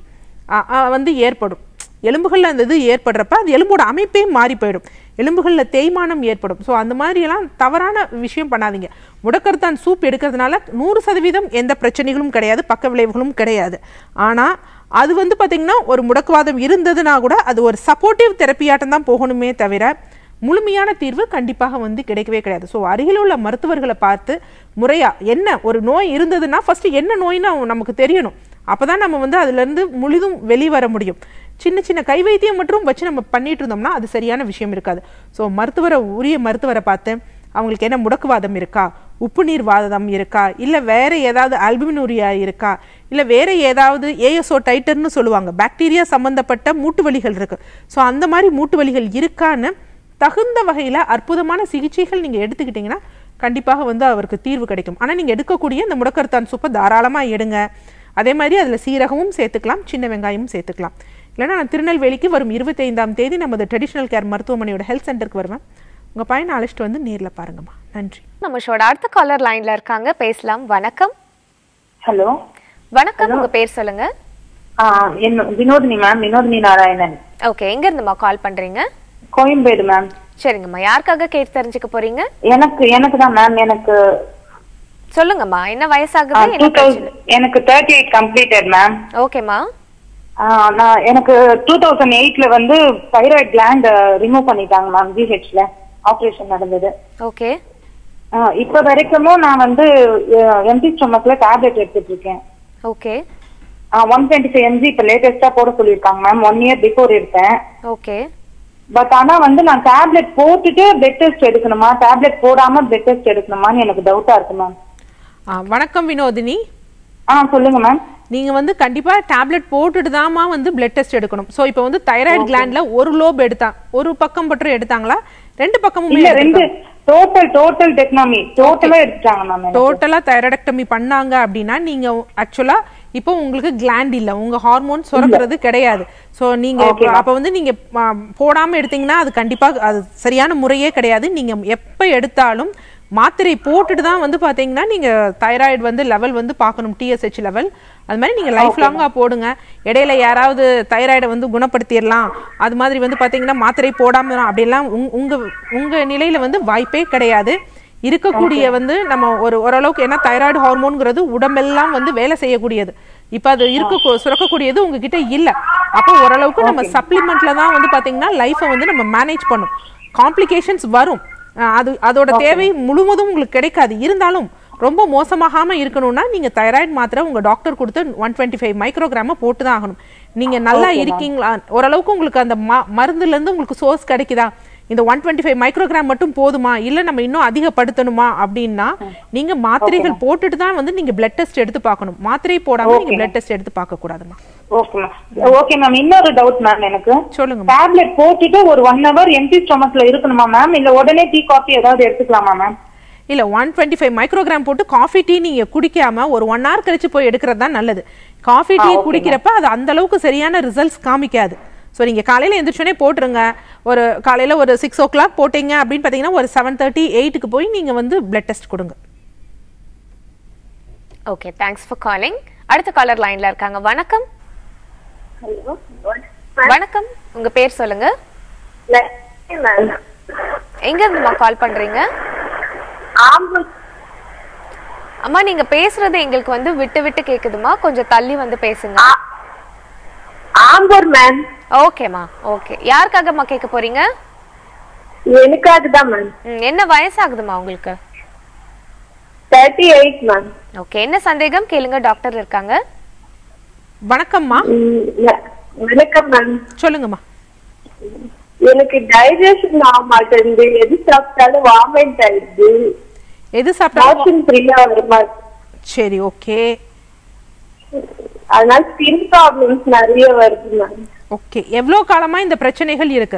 வந்து ஏற்படும் எலும்புகளில் அந்த இது ஏற்படுறப்ப அது எலும்போட அமைப்பே மாறி போயிடும் எலும்புகளில் தேய்மானம் ஏற்படும் ஸோ அந்த மாதிரியெல்லாம் தவறான விஷயம் பண்ணாதீங்க முடக்கருத்தான் சூப் எடுக்கிறதுனால நூறு சதவீதம் எந்த பிரச்சனைகளும் கிடையாது பக்க விளைவுகளும் கிடையாது ஆனால் அது வந்து பார்த்திங்கன்னா ஒரு முடக்குவாதம் இருந்ததுன்னா கூட அது ஒரு சப்போர்ட்டிவ் தெரப்பியாட்டம் தான் போகணுமே தவிர முழுமையான தீர்வு கண்டிப்பாக வந்து கிடைக்கவே கிடையாது ஸோ அருகில் உள்ள மருத்துவர்களை பார்த்து முறையா என்ன ஒரு நோய் இருந்ததுன்னா ஃபர்ஸ்ட் என்ன நோய்னு நமக்கு தெரியணும் அப்பதான் நம்ம வந்து அதுல இருந்து முழுதும் வெளிவர முடியும் சின்ன சின்ன கை வைத்தியம் மட்டும் வச்சு நம்ம பண்ணிட்டு இருந்தோம்னா அது சரியான விஷயம் இருக்காது ஸோ மருத்துவரை உரிய மருத்துவரை பார்த்து அவங்களுக்கு என்ன முடக்குவாதம் இருக்கா உப்பு நீர் வாதம் இருக்கா இல்லை வேற ஏதாவது அல்பினூரியா இருக்கா இல்லை வேற ஏதாவது ஏஎஸ்ஓ டைட்டர்னு சொல்லுவாங்க பாக்டீரியா சம்பந்தப்பட்ட மூட்டு வலிகள் இருக்கு ஸோ அந்த மாதிரி மூட்டு வலிகள் இருக்கான்னு தகுந்த வகையில் அற்புதமான சிகிச்சைகள் நீங்கள் எடுத்துக்கிட்டிங்கன்னா கண்டிப்பாக வந்து அவருக்கு தீர்வு கிடைக்கும் ஆனால் நீங்கள் எடுக்கக்கூடிய இந்த முடக்கருத்தான் சூப்பை தாராளமாக எடுங்க அதே மாதிரி அதில் சீரகமும் சேர்த்துக்கலாம் சின்ன வெங்காயமும் சேர்த்துக்கலாம் இல்லைன்னா நான் திருநெல்வேலிக்கு வரும் இருபத்தைந்தாம் தேதி நமது ட்ரெடிஷ்னல் கேர் மருத்துவமனையோட ஹெல்த் சென்டருக்கு வருவேன் உங்கள் பையனை அழைச்சிட்டு வந்து நேரில் பாருங்கம்மா நன்றி நம்ம ஷோட அடுத்த காலர் லைன்ல இருக்காங்க பேசலாம் வணக்கம் ஹலோ வணக்கம் உங்க பேர் சொல்லுங்க என்ன வினோதினி மேம் வினோதினி நாராயணன் ஓகே எங்க இருந்துமா கால் பண்றீங்க கோயம்பேடு மேம் சரிங்கம்மா யாருக்காக கேட்டு தெரிஞ்சுக்க போறீங்க எனக்கு எனக்கு தான் மேம் எனக்கு சொல்லுங்கம்மா என்ன வயசாகுது டூ என்ன பிரச்சனை எனக்கு தேர்ட்டி எயிட் கம்ப்ளீட்டட் மேம் ஓகேம்மா நான் எனக்கு டூ தௌசண்ட் எயிட்ல வந்து தைராய்ட் கிளாண்ட் ரிமூவ் பண்ணிட்டாங்க மேம் ஜிஹெச்ல ஆபரேஷன் நடந்தது ஓகே ஆ, இப்ப வரைக்கும் நான் வந்து எம்டி ஸ்டொமக்ல டேப்லெட் எடுத்துட்டு இருக்கேன் okay one twenty five MG இப்ப லேட்டஸ்டா போட சொல்லியிருக்காங்க மேம் ஒன் இயர் பிஃபோர் எடுத்தேன் ஓகே பட் ஆனா வந்து நான் டேப்லெட் போட்டுட்டு பிளட் டெஸ்ட் எடுக்கணுமா டேப்லெட் போடாம பிளட் டெஸ்ட் எடுக்கணுமான்னு எனக்கு டவுட்டா இருக்கு மேம் ஆ, வணக்கம் வினோதினி ஆ சொல்லுங்க மேம் நீங்க வந்து கண்டிப்பா டேப்லெட் போட்டுட்டு தாமா வந்து பிளட் டெஸ்ட் எடுக்கணும் சோ இப்போ வந்து தைராய்டு கிளாண்ட்ல ஒரு லோப் எடுத்தா ஒரு பக்கம் மட்டும் எடுத்தாங்களா ரெண்டு பக்கமுமே இல்ல ரெண்டு எடுத்திருக்காங்க? டோட்டல் டோட்டல் டெக்னாமி டோட்டலா எடுத்துட்டாங்க மேம் டோட்டலா தைராய்டெக்டமி பண்ணாங்க அப்படின்னா நீங்க ஆக்சுவலா இப்போ உங்களுக்கு கிளாண்ட் இல்ல உங்க ஹார்மோன் சுரக்கிறது கிடையாது சோ நீங்க இப்ப- அப்ப வந்து நீங்க ஆ, போடாம எடுத்தீங்கன்னா அது கண்டிப்பா அது சரியான முறையே கிடையாது நீங்க எப்ப எடுத்தாலும் மாத்திரை போட்டுட்டு தான் வந்து பாத்தீங்கன்னா நீங்க தைராய்டு வந்து லெவல் வந்து பார்க்கணும் டிஎஸ்ஹெச் லெவல் அது மாதிரி நீங்க லைஃப் லாங்கா போடுங்க இடையில யாராவது தைராய்டை வந்து குணப்படுத்திடலாம் அது மாதிரி வந்து பாத்தீங்கன்னா மாத்திரை போடாம அப்படிலாம் உங்க- உங்க உங்க நிலையில வந்து வாய்ப்பே கிடையாது இருக்கக்கூடிய வந்து நம்ம ஒரு ஓரளவுக்கு ஏன்னா தைராய்டு ஹார்மோன்ங்கிறது உடம்பெல்லாம் வந்து வேலை செய்யக்கூடியது இப்ப அது இருக்க சுரக்கக்கூடியது உங்ககிட்ட இல்ல அப்போ ஓரளவுக்கு நம்ம சப்ளிமெண்ட்ல தான் வந்து பாத்தீங்கன்னா லைஃபை வந்து நம்ம மேனேஜ் பண்ணும் காம்ப்ளிகேஷன்ஸ் வரும் அஹ் அது அதோட தேவை முழுவதும் உங்களுக்கு கிடைக்காது இருந்தாலும் ரொம்ப மோசமாகாம இருக்கணும்னா நீங்க தைராய்டு மாத்திரை உங்க டாக்டர் கொடுத்து ஒன் டுவெண்ட்டி ஃபைவ் மைக்ரோகிராம போட்டு தான் ஆகணும் நீங்க நல்லா இருக்கீங்களா ஓரளவுக்கு உங்களுக்கு அந்த ம- மருந்துல இருந்து உங்களுக்கு சோர்ஸ் கிடைக்குதா இந்த ஒன் டுவெண்ட்டி ஃபைவ் மைக்ரோகிராம் மட்டும் போதுமா இல்ல நம்ம இன்னும் அதிகப்படுத்தணுமா அப்படின்னா நீங்க மாத்திரைகள் போட்டுட்டு தான் வந்து நீங்க பிளட் டெஸ்ட் எடுத்து பார்க்கணும் மாத்திரை போடாம நீங்க பிளட் டெஸ்ட் எடுத்து பார்க்க கூடாதுமா ஓகே மேம் ஓகே மேம் இன்னொரு டவுட் மேம் எனக்கு சொல்லுங்க டேப்லெட் போட்டுட்டு ஒரு ஒன் ஹவர் எம்டி ஸ்டொமக்ல இருக்கணுமா மேம் இல்ல உடனே டீ காஃபி ஏதாவது எடுத்துக்கலாமா மேம் இல்ல ஒன் டுவெண்ட்டி ஃபைவ் மைக்ரோகிராம் போட்டு காஃபி டீ நீங்க குடிக்காம ஒரு ஒன் ஹவர் கழிச்சு போய் எடுக்கிறது தான் நல்லது காஃபி டீ குடிக்கிறப்ப அது அந்த அளவுக்கு சரியான ரிசல்ட்ஸ் காமிக்காது ஸோ நீங்க காலையில எந்திரிச்சோடனே போட்டுருங்க ஒரு காலையில ஒரு சிக்ஸ் ஓ கிளாக் போட்டீங்க அப்படின்னு பாத்தீங்கன்னா ஒரு செவன் தேர்ட்டி எயிட்டுக்கு போய் நீங்க வந்து பிளட் டெஸ்ட் கொடுங்க ஓகே தேங்க்ஸ் ஃபார் காலிங் அடுத்த காலர் லைன்ல இருக்காங்க வணக்கம் வணக்கம் உங்க பேர் சொல்லுங்க எங்க இருந்துமா கால் பண்றீங்க அம்மா நீங்க பேசுறது எங்களுக்கு வந்து விட்டு விட்டு கேக்குதுமா கொஞ்சம் தள்ளி வந்து பேசுங்க ஆம்பூர் மேம் ஓகேம்மா ஓகே யாருக்காகம்மா கேட்க போறீங்க எனக்காக தான் மேம் ம், என்ன வயசாகுதுமா உங்களுக்கு தேர்ட்டி எயிட் மேம் ஓகே என்ன சந்தேகம் கேளுங்க டாக்டர் இருக்காங்க வணக்கம்மா வணக்கம் மேம் சொல்லுங்கம்மா எனக்கு டைஜஷன் ஆக மாட்டேங்குது எது சாப்பிட்டாலும் வாமிட் ஆயிடுது எது சாப்பிட்டாலும் மோஷன் ஃப்ரீயா வர மாட்டேங்குது சரி ஓகே அதனால ஸ்கின் ப்ராப்ளம்ஸ் நிறைய வருது மேம் ஓகே எவ்வளவு காலமா இந்த பிரச்சனைகள் இருக்கு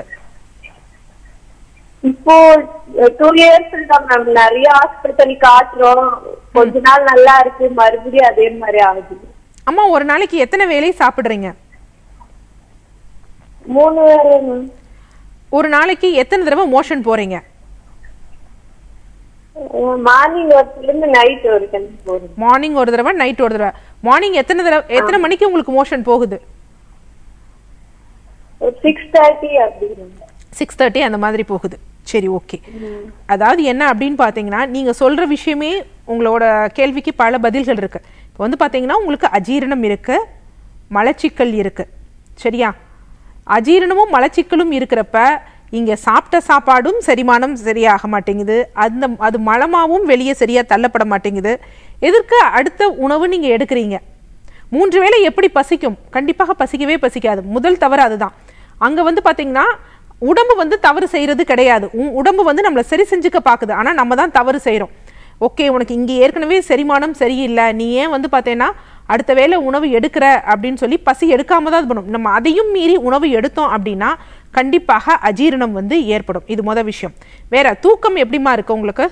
இப்போ டூ இயர்ஸ் தான் மேம் நிறைய ஹாஸ்பிட்டல் காட்டுறோம் கொஞ்ச நாள் நல்லா இருக்கு மறுபடியும் அதே மாதிரி ஆகுது அம்மா ஒரு நாளைக்கு எத்தனை வேளை சாப்பிடுறீங்க மூணு வேற மேம் ஒரு நாளைக்கு எத்தனை தடவை மோஷன் போறீங்க மார்னிங் ஒர்க்ல இருந்து நைட் வரைக்கும் போறேன் மார்னிங் ஒரு தடவை நைட் ஒரு தடவை மார்னிங் எத்தனை தடவை எத்தனை மணிக்கு உங்களுக்கு மோஷன் போகுது சிக்ஸ் தேர்ட்டி அப்படின்னு சிக்ஸ் தேர்ட்டி அந்த மாதிரி போகுது சரி ஓகே அதாவது என்ன அப்படின்னு பார்த்தீங்கன்னா நீங்க சொல்ற விஷயமே உங்களோட கேள்விக்கு பல பதில்கள் இருக்கு இப்போ வந்து பார்த்தீங்கன்னா உங்களுக்கு அஜீரணம் இருக்கு மலச்சிக்கல் இருக்கு சரியா அஜீரணமும் மலச்சிக்கலும் இருக்கிறப்ப இங்க சாப்பிட்ட சாப்பாடும் செரிமானம் சரியாக மாட்டேங்குது அந்த அது மலமாவும் வெளியே சரியா தள்ளப்பட மாட்டேங்குது எதற்கு அடுத்த உணவு நீங்க எடுக்கிறீங்க மூன்று வேளை எப்படி பசிக்கும் கண்டிப்பாக பசிக்கவே பசிக்காது முதல் தவறு அதுதான் அங்க வந்து பாத்தீங்கன்னா உடம்பு வந்து தவறு செய்யறது கிடையாது உ- உடம்பு வந்து நம்மளை சரி செஞ்சுக்க பாக்குது ஆனா நம்ம தான் தவறு செய்றோம் ஓகே உனக்கு இங்க ஏற்கனவே செரிமானம் சரியில்லை நீ ஏன் வந்து பார்த்தேன்னா அடுத்த வேளை உணவு எடுக்கிற அப்படின்னு சொல்லி பசி எடுக்காம தான் இது பண்ணும் நம்ம அதையும் மீறி உணவு எடுத்தோம் அப்படின்னா கண்டிப்பாக அஜீரணம் வந்து ஏற்படும் இது முத விஷயம் வேற தூக்கம் எப்படிமா இருக்கு உங்களுக்கு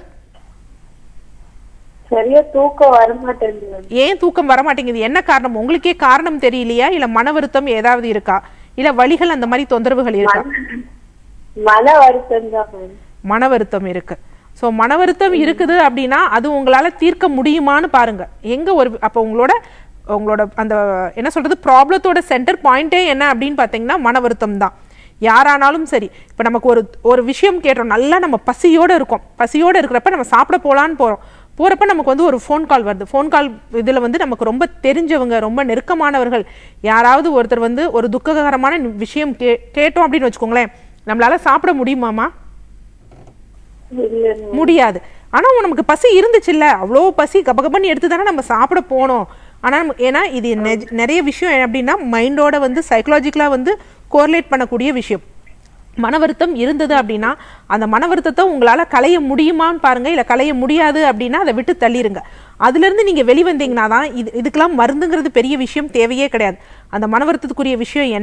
சரியா தூக்கம் வர மாட்டேங்குது ஏன் தூக்கம் வர மாட்டேங்குது என்ன காரணம் உங்களுக்கே காரணம் தெரியலையா இல்ல மன வருத்தம் ஏதாவது இருக்கா இல்ல வலிகள் அந்த மாதிரி தொந்தரவுகள் இருக்கா மன வருத்தம் தான் மேம் மன வருத்தம் இருக்கு ஸோ மன வருத்தம் இருக்குது அப்படின்னா அது உங்களால தீர்க்க முடியுமான்னு பாருங்க எங்க ஒரு அப்போ உங்களோட உங்களோட அந்த என்ன சொல்றது ப்ராப்ளத்தோட சென்டர் பாயிண்டே என்ன அப்படின்னு பார்த்தீங்கன்னா மன வருத்தம் தான் யாரானாலும் சரி இப்போ நமக்கு ஒரு ஒரு விஷயம் கேட்டோம் நல்லா நம்ம பசியோட இருக்கோம் பசியோட இருக்கிறப்ப நம்ம சாப்பிட போலான்னு போறோம் போறப்ப நமக்கு வந்து ஒரு ஃபோன் கால் வருது ஃபோன் கால் இதுல வந்து நமக்கு ரொம்ப தெரிஞ்சவங்க ரொம்ப நெருக்கமானவர்கள் யாராவது ஒருத்தர் வந்து ஒரு துக்ககரமான விஷயம் கே கேட்டோம் அப்படின்னு வச்சுக்கோங்களேன் நம்மளால சாப்பிட முடியுமாமா இல்ல முடியாது ஆனா நமக்கு பசி இருந்துச்சுல்ல அவ்வளோ பசி கபகபன்னு எடுத்து தானே நம்ம சாப்பிட போனோம் ஆனா நம்ம- ஏன்னா இது நெஜ- நிறைய விஷயம் என்ன அப்படின்னா மைண்டோட வந்து சைக்கலாஜிக்கலா வந்து கோரிலேட் பண்ணக்கூடிய விஷயம் மன வருத்தம் இருந்தது அப்படின்னா அந்த மன வருத்தத்தை உங்களால களைய முடியுமான்னு பாருங்க இல்ல களைய முடியாது அப்படின்னா அதை விட்டு தள்ளிருங்க அதுல இருந்து நீங்க வெளிவந்தீங்கன்னா தான் இது இதுக்கெல்லாம் மருந்துங்கிறது பெரிய விஷயம் தேவையே கிடையாது அந்த மன வருத்தத்துக்குரிய விஷயம் என்ன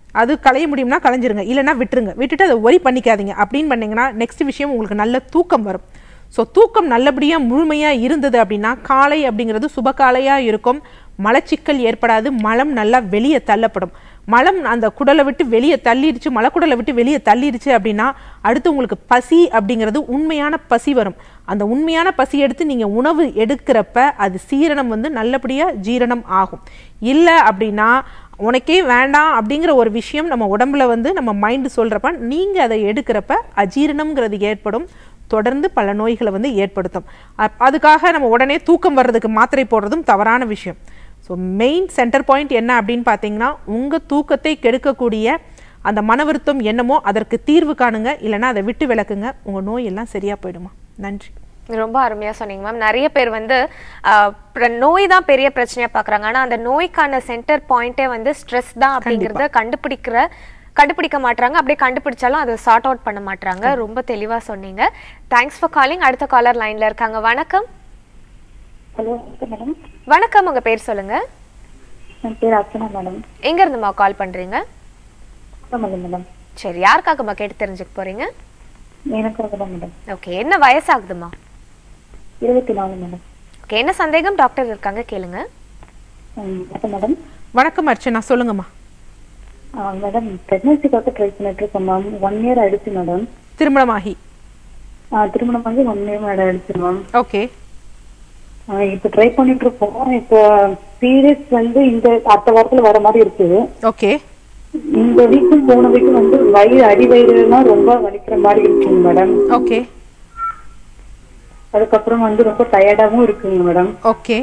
அது களைய முடியும்னா களைஞ்சிருங்க இல்லைன்னா விட்டுருங்க விட்டுட்டு அதை ஒரி பண்ணிக்காதீங்க அப்படின்னு பண்ணீங்கன்னா நெக்ஸ்ட் விஷயம் உங்களுக்கு நல்ல தூக்கம் வரும் ஸோ தூக்கம் நல்லபடியாக முழுமையாக இருந்தது அப்படின்னா காலை அப்படிங்கிறது சுபகாலையாக இருக்கும் மலச்சிக்கல் ஏற்படாது மலம் நல்லா வெளியே தள்ளப்படும் மலம் அந்த குடலை விட்டு வெளியே தள்ளிடுச்சு மலக்குடலை விட்டு வெளியே தள்ளிடுச்சு அப்படின்னா அடுத்து உங்களுக்கு பசி அப்படிங்கிறது உண்மையான பசி வரும் அந்த உண்மையான பசி எடுத்து நீங்கள் உணவு எடுக்கிறப்ப அது சீரணம் வந்து நல்லபடியாக ஜீரணம் ஆகும் இல்லை அப்படின்னா உனக்கே வேண்டாம் அப்படிங்கிற ஒரு விஷயம் நம்ம உடம்புல வந்து நம்ம மைண்டு சொல்கிறப்ப நீங்கள் அதை எடுக்கிறப்ப அஜீரணம்ங்கிறது ஏற்படும் தொடர்ந்து பல நோய்களை வந்து ஏற்படுத்தும் அப்- அதுக்காக நம்ம உடனே தூக்கம் வர்றதுக்கு மாத்திரை போடுறதும் தவறான விஷயம் ஸோ மெயின் சென்டர் பாயிண்ட் என்ன அப்படின்னு பார்த்தீங்கன்னா உங்கள் தூக்கத்தை கெடுக்கக்கூடிய அந்த மன வருத்தம் என்னமோ அதற்கு தீர்வு காணுங்க இல்லைன்னா அதை விட்டு விளக்குங்க உங்கள் நோய் எல்லாம் சரியாக போயிடுமா நன்றி ரொம்ப அருமையா சொன்னீங்க மேம் நிறைய பேர் வந்து ஆஹ், பிர- நோய் தான் பெரிய பிரச்சனையா பாக்குறாங்க ஆனா அந்த நோய்க்கான சென்டர் பாயிண்டே வந்து ஸ்ட்ரெஸ் தான் அப்படிங்கறத கண்டுபிடிக்கிற கண்டுபிடிக்க மாட்றாங்க அப்படியே கண்டுபிடிச்சாலும் அதை சார்ட் அவுட் பண்ண மாட்றாங்க ரொம்ப தெளிவா சொன்னீங்க தேங்க்ஸ் ஃபார் காலிங் அடுத்த காலர் லைன்ல இருக்காங்க வணக்கம் ஹலோ மேடம் வணக்கம் உங்க பேர் சொல்லுங்க என் பேர் அர்ச்சனா மேடம் எங்க இருந்துமா கால் பண்றீங்க ஆமாம் மேடம் சரி யாருக்காகம்மா கேட்டு தெரிஞ்சுக்க போறீங்க எனக்காக தான் மேடம் ஓகே என்ன வயசாகுதுமா இருபத்தி நாலு மேடம் ஓகே என்ன சந்தேகம் டாக்டர் இருக்காங்க கேளுங்க ம், அப்ப மேடம் வணக்கம் அர்ச்சனா சொல்லுங்கம்மா ஆ, மேடம் ப்ரெக்னன்சிக்காக ட்ரை பண்ணிட்டு இருக்கோம் மேம் ஒன் இயர் ஆயிடுச்சு மேடம் திருமணமாகி ஆ, திருமணம் வந்து ஒன் இயர் மேடம் ஆயிடுச்சு மேம் ஓகே ஆ, இப்ப ட்ரை பண்ணிட்டு இருக்கோம் இப்போ பீரியட்ஸ் வந்து இந்த அடுத்த வாரத்துல வர மாதிரி இருக்குது ஓகே இந்த வீக்கும் போன வீக்கும் வந்து வயிறு அடி வயிறுலாம் ரொம்ப வலிக்கிற மாதிரி இருக்குங்க மேடம் ஓகே அதுக்கப்புறம் வந்து ரொம்ப டயர்டாவும் இருக்குங்க மேடம் ஓகே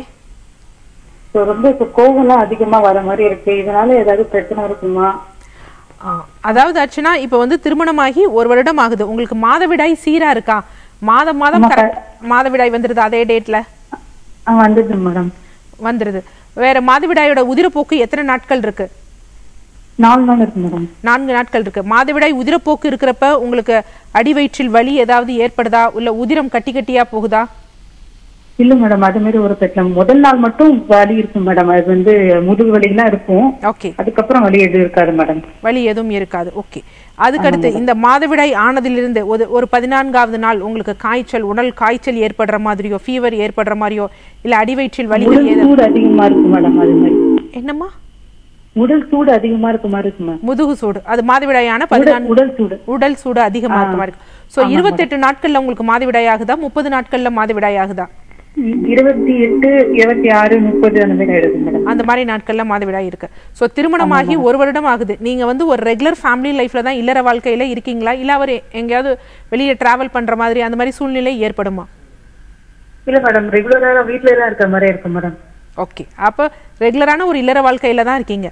So, ரொம்ப இப்போ கோவம்லாம் அதிகமா வர மாதிரி இருக்கு இதனால ஏதாவது பிரச்சனை இருக்குமா ஆ, அதாவது அர்ச்சனா இப்போ வந்து திருமணமாகி ஒரு வருடம் ஆகுது உங்களுக்கு மாதவிடாய் சீரா இருக்கா மாதம் மாதம் correct- மாதவிடாய் வந்துருது அதே டேட்ல ஆ வந்தது மேடம் வந்துருது வேற மாதவிடாயோட உதிரப்போக்கு எத்தனை நாட்கள் இருக்கு நாலு நாள் இருக்கு மேடம் நான்கு நாட்கள் இருக்கு மாதவிடாய் உதிரப்போக்கு இருக்கிறப்ப உங்களுக்கு அடிவயிற்றில் வலி ஏதாவது ஏற்படுதா இல்ல உதிரம் கட்டி கட்டியா போகுதா இல்ல மேடம் அது மாதிரி ஒரு பிரச்சனை முதல் நாள் மட்டும் வலி இருக்கும் மேடம் அது வந்து முதுகு வலிலாம் இருக்கும் ஓகே அதுக்கப்புறம் வலி எதுவும் இருக்காது மேடம் வலி எதுவும் இருக்காது ஓகே அதுக்கடுத்து இந்த மாதவிடாய் ஆனதிலிருந்து ஒரு ஒரு பதினான்காவது நாள் உங்களுக்கு காய்ச்சல் உடல் காய்ச்சல் ஏற்படுற மாதிரியோ ஃபீவர் ஏற்படுற மாதிரியோ இல்ல அடிவயிற்றில் வலிகள் உடல் ஏதா சூடு அதிகமா இருக்கு மேடம் அது மாதிரி என்னம்மா உடல் சூடு அதிகமா இருக்க மாதிரி இருக்கு மேம் முதுகு சூடு அது மாதவிடாயான உடல் பதினான்கு உடல் சூடு உடல் சூடு அதிகமா இருக்க மாதிரி இருக்கு ஸோ இருபத்தெட்டு நாட்கள்ல உங்களுக்கு மாதவிடாய் ஆகுதா முப்பது நாட்கள்ல மாதவிடாய் ஆகுதா இ- இருபத்தி எட்டு இருபத்தி ஆறு முப்பது அந்த மாதிரி ஆயிடுது மேடம் அந்த மாதிரி நாட்கள்ல மாதவிடாய் இருக்கு ஸோ திருமணமாகி ஒரு வருடம் ஆகுது நீங்க வந்து ஒரு ரெகுலர் ஃபேமிலி லைஃப்ல தான் இல்லற வாழ்க்கையில இருக்கீங்களா இல்ல அவர் எங்கேயாவது வெளியே டிராவல் பண்ற மாதிரி அந்த மாதிரி சூழ்நிலை ஏற்படுமா இல்ல மேடம் ரெகுலரா வீட்ல தான் இருக்க மாதிரி இருக்கு மேடம் ஓகே அப்போ ரெகுலரான ஒரு இல்லற வாழ்க்கையில தான் இருக்கீங்க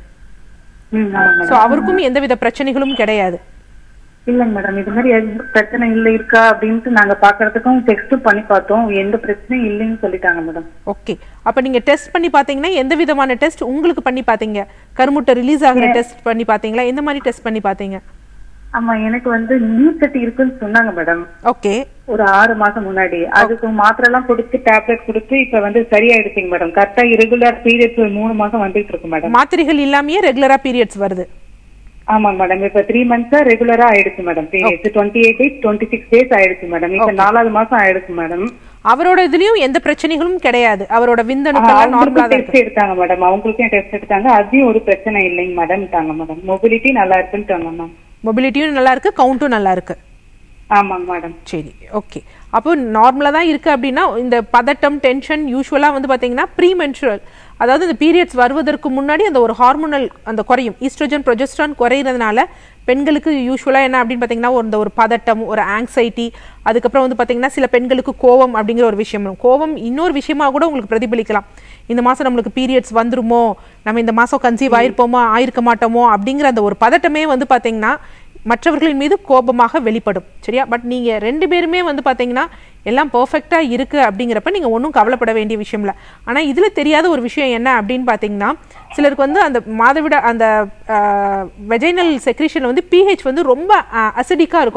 ம் ஆமா மேடம் ஸோ அவருக்கும் எந்தவித பிரச்சனைகளும் கிடையாது இல்லங்க மேடம் இது மாதிரி எந்த பிரச்சனை இல்ல இருக்கா அப்படின்ட்டு நாங்க பாக்குறதுக்கும் டெஸ்ட் பண்ணி பார்த்தோம் எந்த பிரச்சனையும் இல்லைன்னு சொல்லிட்டாங்க மேடம் ஓகே அப்ப நீங்க டெஸ்ட் பண்ணி பாத்தீங்கன்னா எந்த விதமான டெஸ்ட் உங்களுக்கு பண்ணி பாத்தீங்க கருமுட்டை ரிலீஸ் ஆகுற டெஸ்ட் பண்ணி பாத்தீங்களா எந்த மாதிரி டெஸ்ட் பண்ணி பாத்தீங்க ஆமா எனக்கு வந்து நீர் கட்டி இருக்குன்னு சொன்னாங்க மேடம் ஓகே ஒரு ஆறு மாசம் முன்னாடி அதுக்கு மாத்திரை எல்லாம் கொடுத்து டேப்லெட் கொடுத்து இப்ப வந்து சரியாயிடுச்சுங்க மேடம் கரெக்டா இரெகுலர் பீரியட்ஸ் ஒரு மூணு மாசம் வந்துட்டு இருக்கு மேடம் மாத்திரைகள் இல்லாமயே ரெகுலரா பீரியட்ஸ் வருது ஆமாங்க மேடம் இப்ப த்ரீ மந்த்ஸா ரெகுலரா ஆயிடுச்சு madam periods twenty eight days twenty six days ஆயிடுச்சு மேடம் இப்ப நாலாவது மாசம் ஆயிடுச்சு மேடம் அவரோட இதுலயும் எந்த பிரச்சனைகளும் கிடையாது அவரோட விந்தணுக்கெல்லாம் நார்மலா அவங்களுக்கும் தான் இருக்கு டெஸ்ட் எடுத்தாங்க மேடம் அவங்களுக்கும் டெஸ்ட் எடுத்தாங்க அதையும் ஒரு பிரச்சனை இல்லைங்க மேடம் மேடம் மொபிலிட்டி நல்லா இருக்குன்ட்டாங்க மேம் மொபிலிட்டியும் நல்லா இருக்கு கவுண்ட்டும் நல்லா இருக்கு ஆமாங்க மேடம் சரி ஓகே அப்போ நார்மலாக தான் இருக்குது அப்படின்னா இந்த பதட்டம் டென்ஷன் யூஸ்வலாக வந்து பார்த்தீங்கன்னா ப்ரீமென்சுரல் அதாவது இந்த பீரியட்ஸ் வருவதற்கு முன்னாடி அந்த ஒரு ஹார்மோனல் அந்த குறையும் ஈஸ்ட்ரோஜன் ப்ரொஜெஸ்ட்ரான் குறையிறதுனால பெண்களுக்கு யூஸ்வலாக என்ன அப்படின்னு பார்த்தீங்கன்னா ஒரு இந்த ஒரு பதட்டம் ஒரு ஆங்ஸைட்டி அதுக்கப்புறம் வந்து பார்த்தீங்கன்னா சில பெண்களுக்கு கோவம் அப்படிங்கிற ஒரு விஷயம் வரும். கோவம் இன்னொரு விஷயமா கூட உங்களுக்கு பிரதிபலிக்கலாம் இந்த மாதம் நம்மளுக்கு பீரியட்ஸ் வந்துருமோ நம்ம இந்த மாதம் கன்சீவ் ஆயிருப்போமா ஆயிருக்க மாட்டோமோ அப்படிங்கிற அந்த ஒரு பதட்டமே வந்து பார்த்தீங்கன்னா மற்றவர்களின் மீது கோபமாக வெளிப்படும் சரியா பட் நீங்க ரெண்டு பேருமே வந்து பாத்தீங்கன்னா எல்லாம் பெர்ஃபெக்டா இருக்கு அப்படிங்கிறப்ப நீங்க ஒன்றும் கவலைப்பட வேண்டிய விஷயம் இல்லை ஆனா இதுல தெரியாத ஒரு விஷயம் என்ன அப்படின்னு பாத்தீங்கன்னா சிலருக்கு வந்து அந்த மாதவிட அந்த வெஜைனல் செக்ரீஷன் வந்து பிஹெச் வந்து ரொம்ப அசிடிக்கா இருக்கும்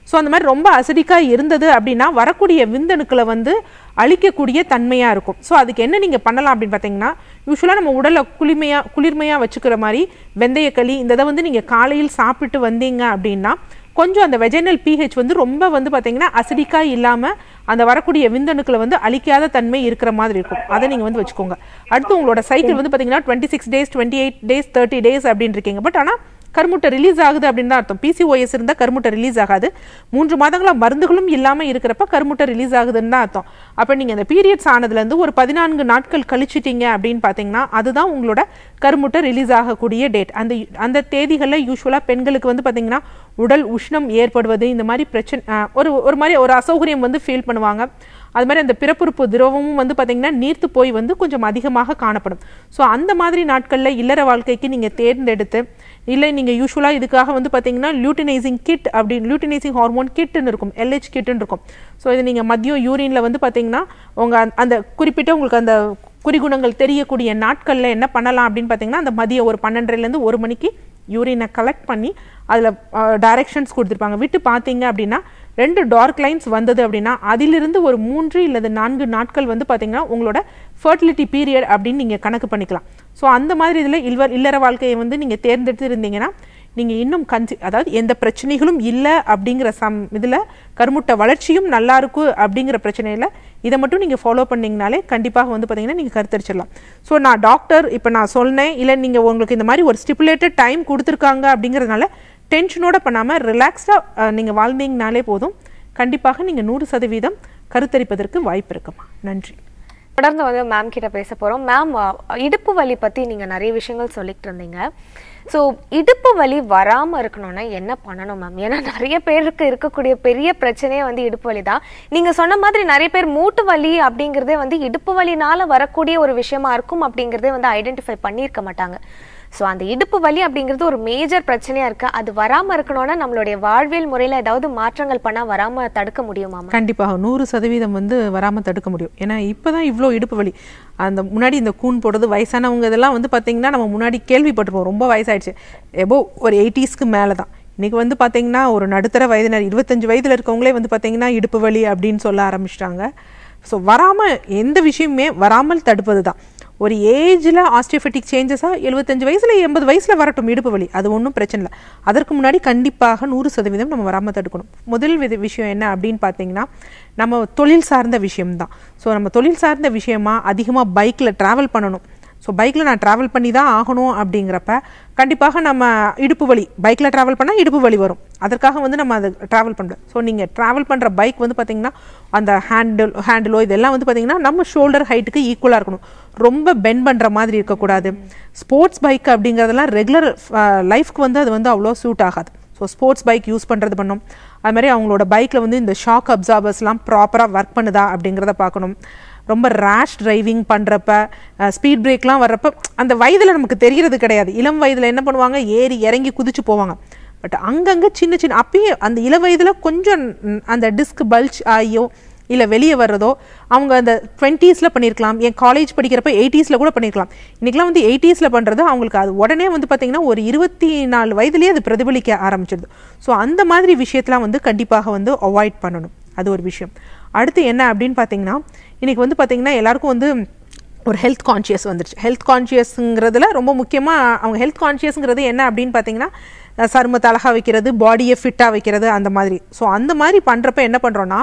ஸோ அந்த மாதிரி ரொம்ப அசிடிக்காக இருந்தது அப்படின்னா வரக்கூடிய விந்தணுக்களை வந்து அழிக்கக்கூடிய தன்மையாக இருக்கும் ஸோ அதுக்கு என்ன நீங்கள் பண்ணலாம் அப்படின்னு பார்த்தீங்கன்னா யூஸ்வலாக நம்ம உடலை குளிமையாக குளிர்மையாக வச்சுக்கிற மாதிரி வெந்தயக்களி இந்த இதை வந்து நீங்கள் காலையில் சாப்பிட்டு வந்தீங்க அப்படின்னா கொஞ்சம் அந்த வெஜைனல் பிஹெச் வந்து ரொம்ப வந்து பார்த்தீங்கன்னா அசிடிக்காக இல்லாமல் அந்த வரக்கூடிய விந்தணுக்களை வந்து அழிக்காத தன்மை இருக்கிற மாதிரி இருக்கும் அதை நீங்கள் வந்து வச்சுக்கோங்க அடுத்து உங்களோட சைக்கிள் வந்து பார்த்தீங்கன்னா twenty six days twenty eight days thirty days அப்படின்னு இருக்கீங்க பட் ஆனால் கருமுட்டை ரிலீஸ் ஆகுது அப்படின்னு தான் அர்த்தம் பிசிஓஎஸ் இருந்தால் கருமுட்டை ரிலீஸ் ஆகாது மூன்று மாதங்களா மருந்துகளும் இல்லாமல் இருக்கிறப்ப கருமுட்டை ரிலீஸ் ஆகுதுன்னு தான் அர்த்தம் அப்போ நீங்கள் அந்த பீரியட்ஸ் ஆனதுலேருந்து ஒரு பதினான்கு நாட்கள் கழிச்சிட்டீங்க அப்படின்னு பார்த்தீங்கன்னா அதுதான் உங்களோட கருமுட்டை ரிலீஸ் ஆகக்கூடிய டேட் அந்த அந்த தேதிகளில் யூஸ்வலாக பெண்களுக்கு வந்து பார்த்தீங்கன்னா உடல் உஷ்ணம் ஏற்படுவது இந்த மாதிரி பிரச்சனை அஹ், ஒரு ஒரு மாதிரி ஒரு அசௌகரியம் வந்து ஃபீல் பண்ணுவாங்க அது மாதிரி அந்த பிறப்புறுப்பு திரவமும் வந்து பார்த்தீங்கன்னா நீர்த்து போய் வந்து கொஞ்சம் அதிகமாக காணப்படும் ஸோ அந்த மாதிரி நாட்களில் இல்லற வாழ்க்கைக்கு நீங்கள் தேர்ந்தெடுத்து இல்லை நீங்கள் யூஸ்வலாக இதுக்காக வந்து பார்த்தீங்கன்னா லியூட்டினைசிங் கிட் அப்படின்னு லியூட்டினைசிங் ஹார்மோன் கிட்னு இருக்கும் எல்ஹெச் கிட்னு இருக்கும் ஸோ இது நீங்கள் மதியம் யூரினில் வந்து பார்த்தீங்கன்னா உங்கள் அந்த குறிப்பிட்ட உங்களுக்கு அந்த குறிகுணங்கள் தெரியக்கூடிய நாட்களில் என்ன பண்ணலாம் அப்படின்னு பார்த்தீங்கன்னா அந்த மதியம் ஒரு பன்னெண்டரைலேருந்து ஒரு மணிக்கு யூரினை கலெக்ட் பண்ணி அதில் டைரக்ஷன்ஸ் கொடுத்துருப்பாங்க விட்டு பார்த்தீங்க அப்படின்னா ரெண்டு டார்க் லைன்ஸ் வந்தது அப்படின்னா அதிலிருந்து ஒரு மூன்று இல்லது நான்கு நாட்கள் வந்து பார்த்தீங்கன்னா உங்களோட ஃபர்டிலிட்டி பீரியட் அப்படின்னு நீங்கள் கணக்கு பண்ணிக்கலாம் ஸோ அந்த மாதிரி இதில் இல்லற இல்லற வாழ்க்கையை வந்து நீங்கள் தேர்ந்தெடுத்து இருந்தீங்கன்னா நீங்கள் இன்னும் கன்சி அதாவது எந்த பிரச்சனைகளும் இல்லை அப்படிங்கிற சம் இதில் கருமுட்டை வளர்ச்சியும் நல்லா இருக்கு அப்படிங்கிற பிரச்சனையில் இதை மட்டும் நீங்கள் ஃபாலோ பண்ணீங்கனாலே கண்டிப்பாக வந்து பார்த்தீங்கன்னா நீங்கள் கருத்தரிச்சிடலாம் ஸோ நான் டாக்டர் இப்போ நான் சொன்னேன் இல்லை நீங்கள் உங்களுக்கு இந்த மாதிரி ஒரு ஸ்டிப்புலேட்டட் டைம் கொடுத்துருக்காங்க அப்படிங்கிறதுனால டென்ஷனோட பண்ணாமல் ரிலாக்ஸ்டாக நீங்கள் வாழ்ந்தீங்கனாலே போதும் கண்டிப்பாக நீங்கள் நூறு சதவீதம் கருத்தரிப்பதற்கு வாய்ப்பு இருக்குமா நன்றி தொடர்ந்து வந்து மேம் கிட்ட பேச போறோம் மேம் இடுப்பு வலி பத்தி நீங்க நிறைய விஷயங்கள் சொல்லிட்டு இருந்தீங்க ஸோ இடுப்பு வலி வராம இருக்கணும்னா என்ன பண்ணணும் மேம் ஏன்னா நிறைய பேருக்கு இருக்கக்கூடிய பெரிய பிரச்சனையே வந்து இடுப்பு வலி தான் நீங்க சொன்ன மாதிரி நிறைய பேர் மூட்டு வலி அப்படிங்கிறதே வந்து இடுப்பு வலினால வரக்கூடிய ஒரு விஷயமா இருக்கும் அப்படிங்கிறதே வந்து ஐடென்டிஃபை பண்ணியிருக்க மாட்டாங்க ஸோ அந்த இடுப்பு வலி அப்படிங்கிறது ஒரு மேஜர் பிரச்சனையா இருக்கு அது வராம இருக்கணும்னா நம்மளுடைய வாழ்வியல் முறையில ஏதாவது மாற்றங்கள் பண்ணா வராம தடுக்க முடியுமா ma'am? கண்டிப்பாக நூறு சதவீதம் வந்து வராமல் தடுக்க முடியும் ஏன்னா இப்போ தான் இவ்வளோ இடுப்பு வலி அந்த முன்னாடி இந்த கூன் போடுறது வயசானவங்க இதெல்லாம் வந்து பார்த்தீங்கன்னா நம்ம முன்னாடி கேள்விப்பட்டிருப்போம் ரொம்ப வயசாயிடுச்சு எபோ ஒரு எயிட்டிஸ்க்கு மேலே தான் இன்னைக்கு வந்து பார்த்தீங்கன்னா ஒரு நடுத்தர வயதினர் இருபத்தஞ்சு வயதில் இருக்கவங்களே வந்து பார்த்தீங்கன்னா இடுப்பு வலி அப்படின்னு சொல்ல ஆரம்பிச்சிட்டாங்க ஸோ வராமல் எந்த விஷயமுமே வராமல் தடுப்பது தான் ஒரு ஏஜில் ஆஸ்டியோபெட்டிக் சேஞ்சஸாக எழுபத்தஞ்சு வயசில் எண்பது வயசில் வரட்டும் இடுப்பு வலி அது ஒன்றும் பிரச்சனை இல்லை அதற்கு முன்னாடி கண்டிப்பாக நூறு சதவீதம் நம்ம வராமல் தடுக்கணும் முதல் வித விஷயம் என்ன அப்படின்னு பார்த்தீங்கன்னா நம்ம தொழில் சார்ந்த விஷயம்தான் ஸோ நம்ம தொழில் சார்ந்த விஷயமா அதிகமாக பைக்கில் ட்ராவல் பண்ணணும் ஸோ பைக்கில் நான் ட்ராவல் பண்ணி தான் ஆகணும் அப்படிங்கிறப்ப கண்டிப்பாக நம்ம இடுப்பு வலி பைக்கில் ட்ராவல் பண்ணால் இடுப்பு வலி வரும் அதற்காக வந்து நம்ம அதை ட்ராவல் பண்ணல ஸோ நீங்கள் ட்ராவல் பண்ணுற பைக் வந்து பார்த்தீங்கன்னா அந்த ஹேண்டில் ஹேண்டிலோ இதெல்லாம் வந்து பார்த்தீங்கன்னா நம்ம ஷோல்டர் ஹைட்டுக்கு ஈக்குவலாக இருக்கணும் ரொம்ப பெண்ட் பண்ணுற மாதிரி இருக்கக்கூடாது ஸ்போர்ட்ஸ் பைக் அப்படிங்கிறதெல்லாம் ரெகுலர் லைஃப்க்கு வந்து அது வந்து அவ்வளோ சூட் ஆகாது ஸோ ஸ்போர்ட்ஸ் பைக் யூஸ் பண்ணுறது பண்ணும் அது மாதிரி அவங்களோட பைக்கில் வந்து இந்த ஷாக் அப்சார்பர்ஸ்லாம் ப்ராப்பராக ஒர்க் பண்ணுதா அப்படிங்கிறத பார்க்கணும் ரொம்ப ரேஷ் டிரைவிங் பண்ணுறப்ப ஸ்பீட் பிரேக்லாம் வர்றப்ப அந்த வயதில் நமக்கு தெரியறது கிடையாது இளம் வயதில் என்ன பண்ணுவாங்க ஏறி இறங்கி குதிச்சு போவாங்க பட் அங்கங்கே சின்ன சின்ன அப்பயே அந்த இள வயதில் கொஞ்சம் ம், அந்த டிஸ்க் பல்ச் ஆகியோ இல்லை வெளியே வர்றதோ அவங்க அந்த டுவெண்ட்டீஸில் பண்ணியிருக்கலாம் என் காலேஜ் படிக்கிறப்ப எயிட்டிஸில் கூட பண்ணியிருக்கலாம் இன்றைக்கெலாம் வந்து எயிட்டிஸில் பண்ணுறது அவங்களுக்கு அது உடனே வந்து பார்த்திங்கன்னா ஒரு இருபத்தி நாலு வயதுலேயே அது பிரதிபலிக்க ஆரம்பிச்சிடுது ஸோ அந்த மாதிரி விஷயத்தெலாம் வந்து கண்டிப்பாக வந்து அவாய்ட் பண்ணணும் அது ஒரு விஷயம் அடுத்து என்ன அப்படின்னு பார்த்தீங்கன்னா இன்றைக்கி வந்து பார்த்திங்கன்னா எல்லாருக்கும் வந்து ஒரு ஹெல்த் கான்ஷியஸ் வந்துருச்சு ஹெல்த் கான்ஷியஸுங்கிறதுல ரொம்ப முக்கியமாக அவங்க ஹெல்த் கான்ஷியஸ்ங்கிறது என்ன அப்படின்னு பார்த்தீங்கன்னா அஹ் சருமத்தை அழகாக வைக்கிறது பாடியை ஃபிட்டாக வைக்கிறது அந்த மாதிரி ஸோ அந்த மாதிரி பண்ணுறப்ப என்ன பண்ணுறோன்னா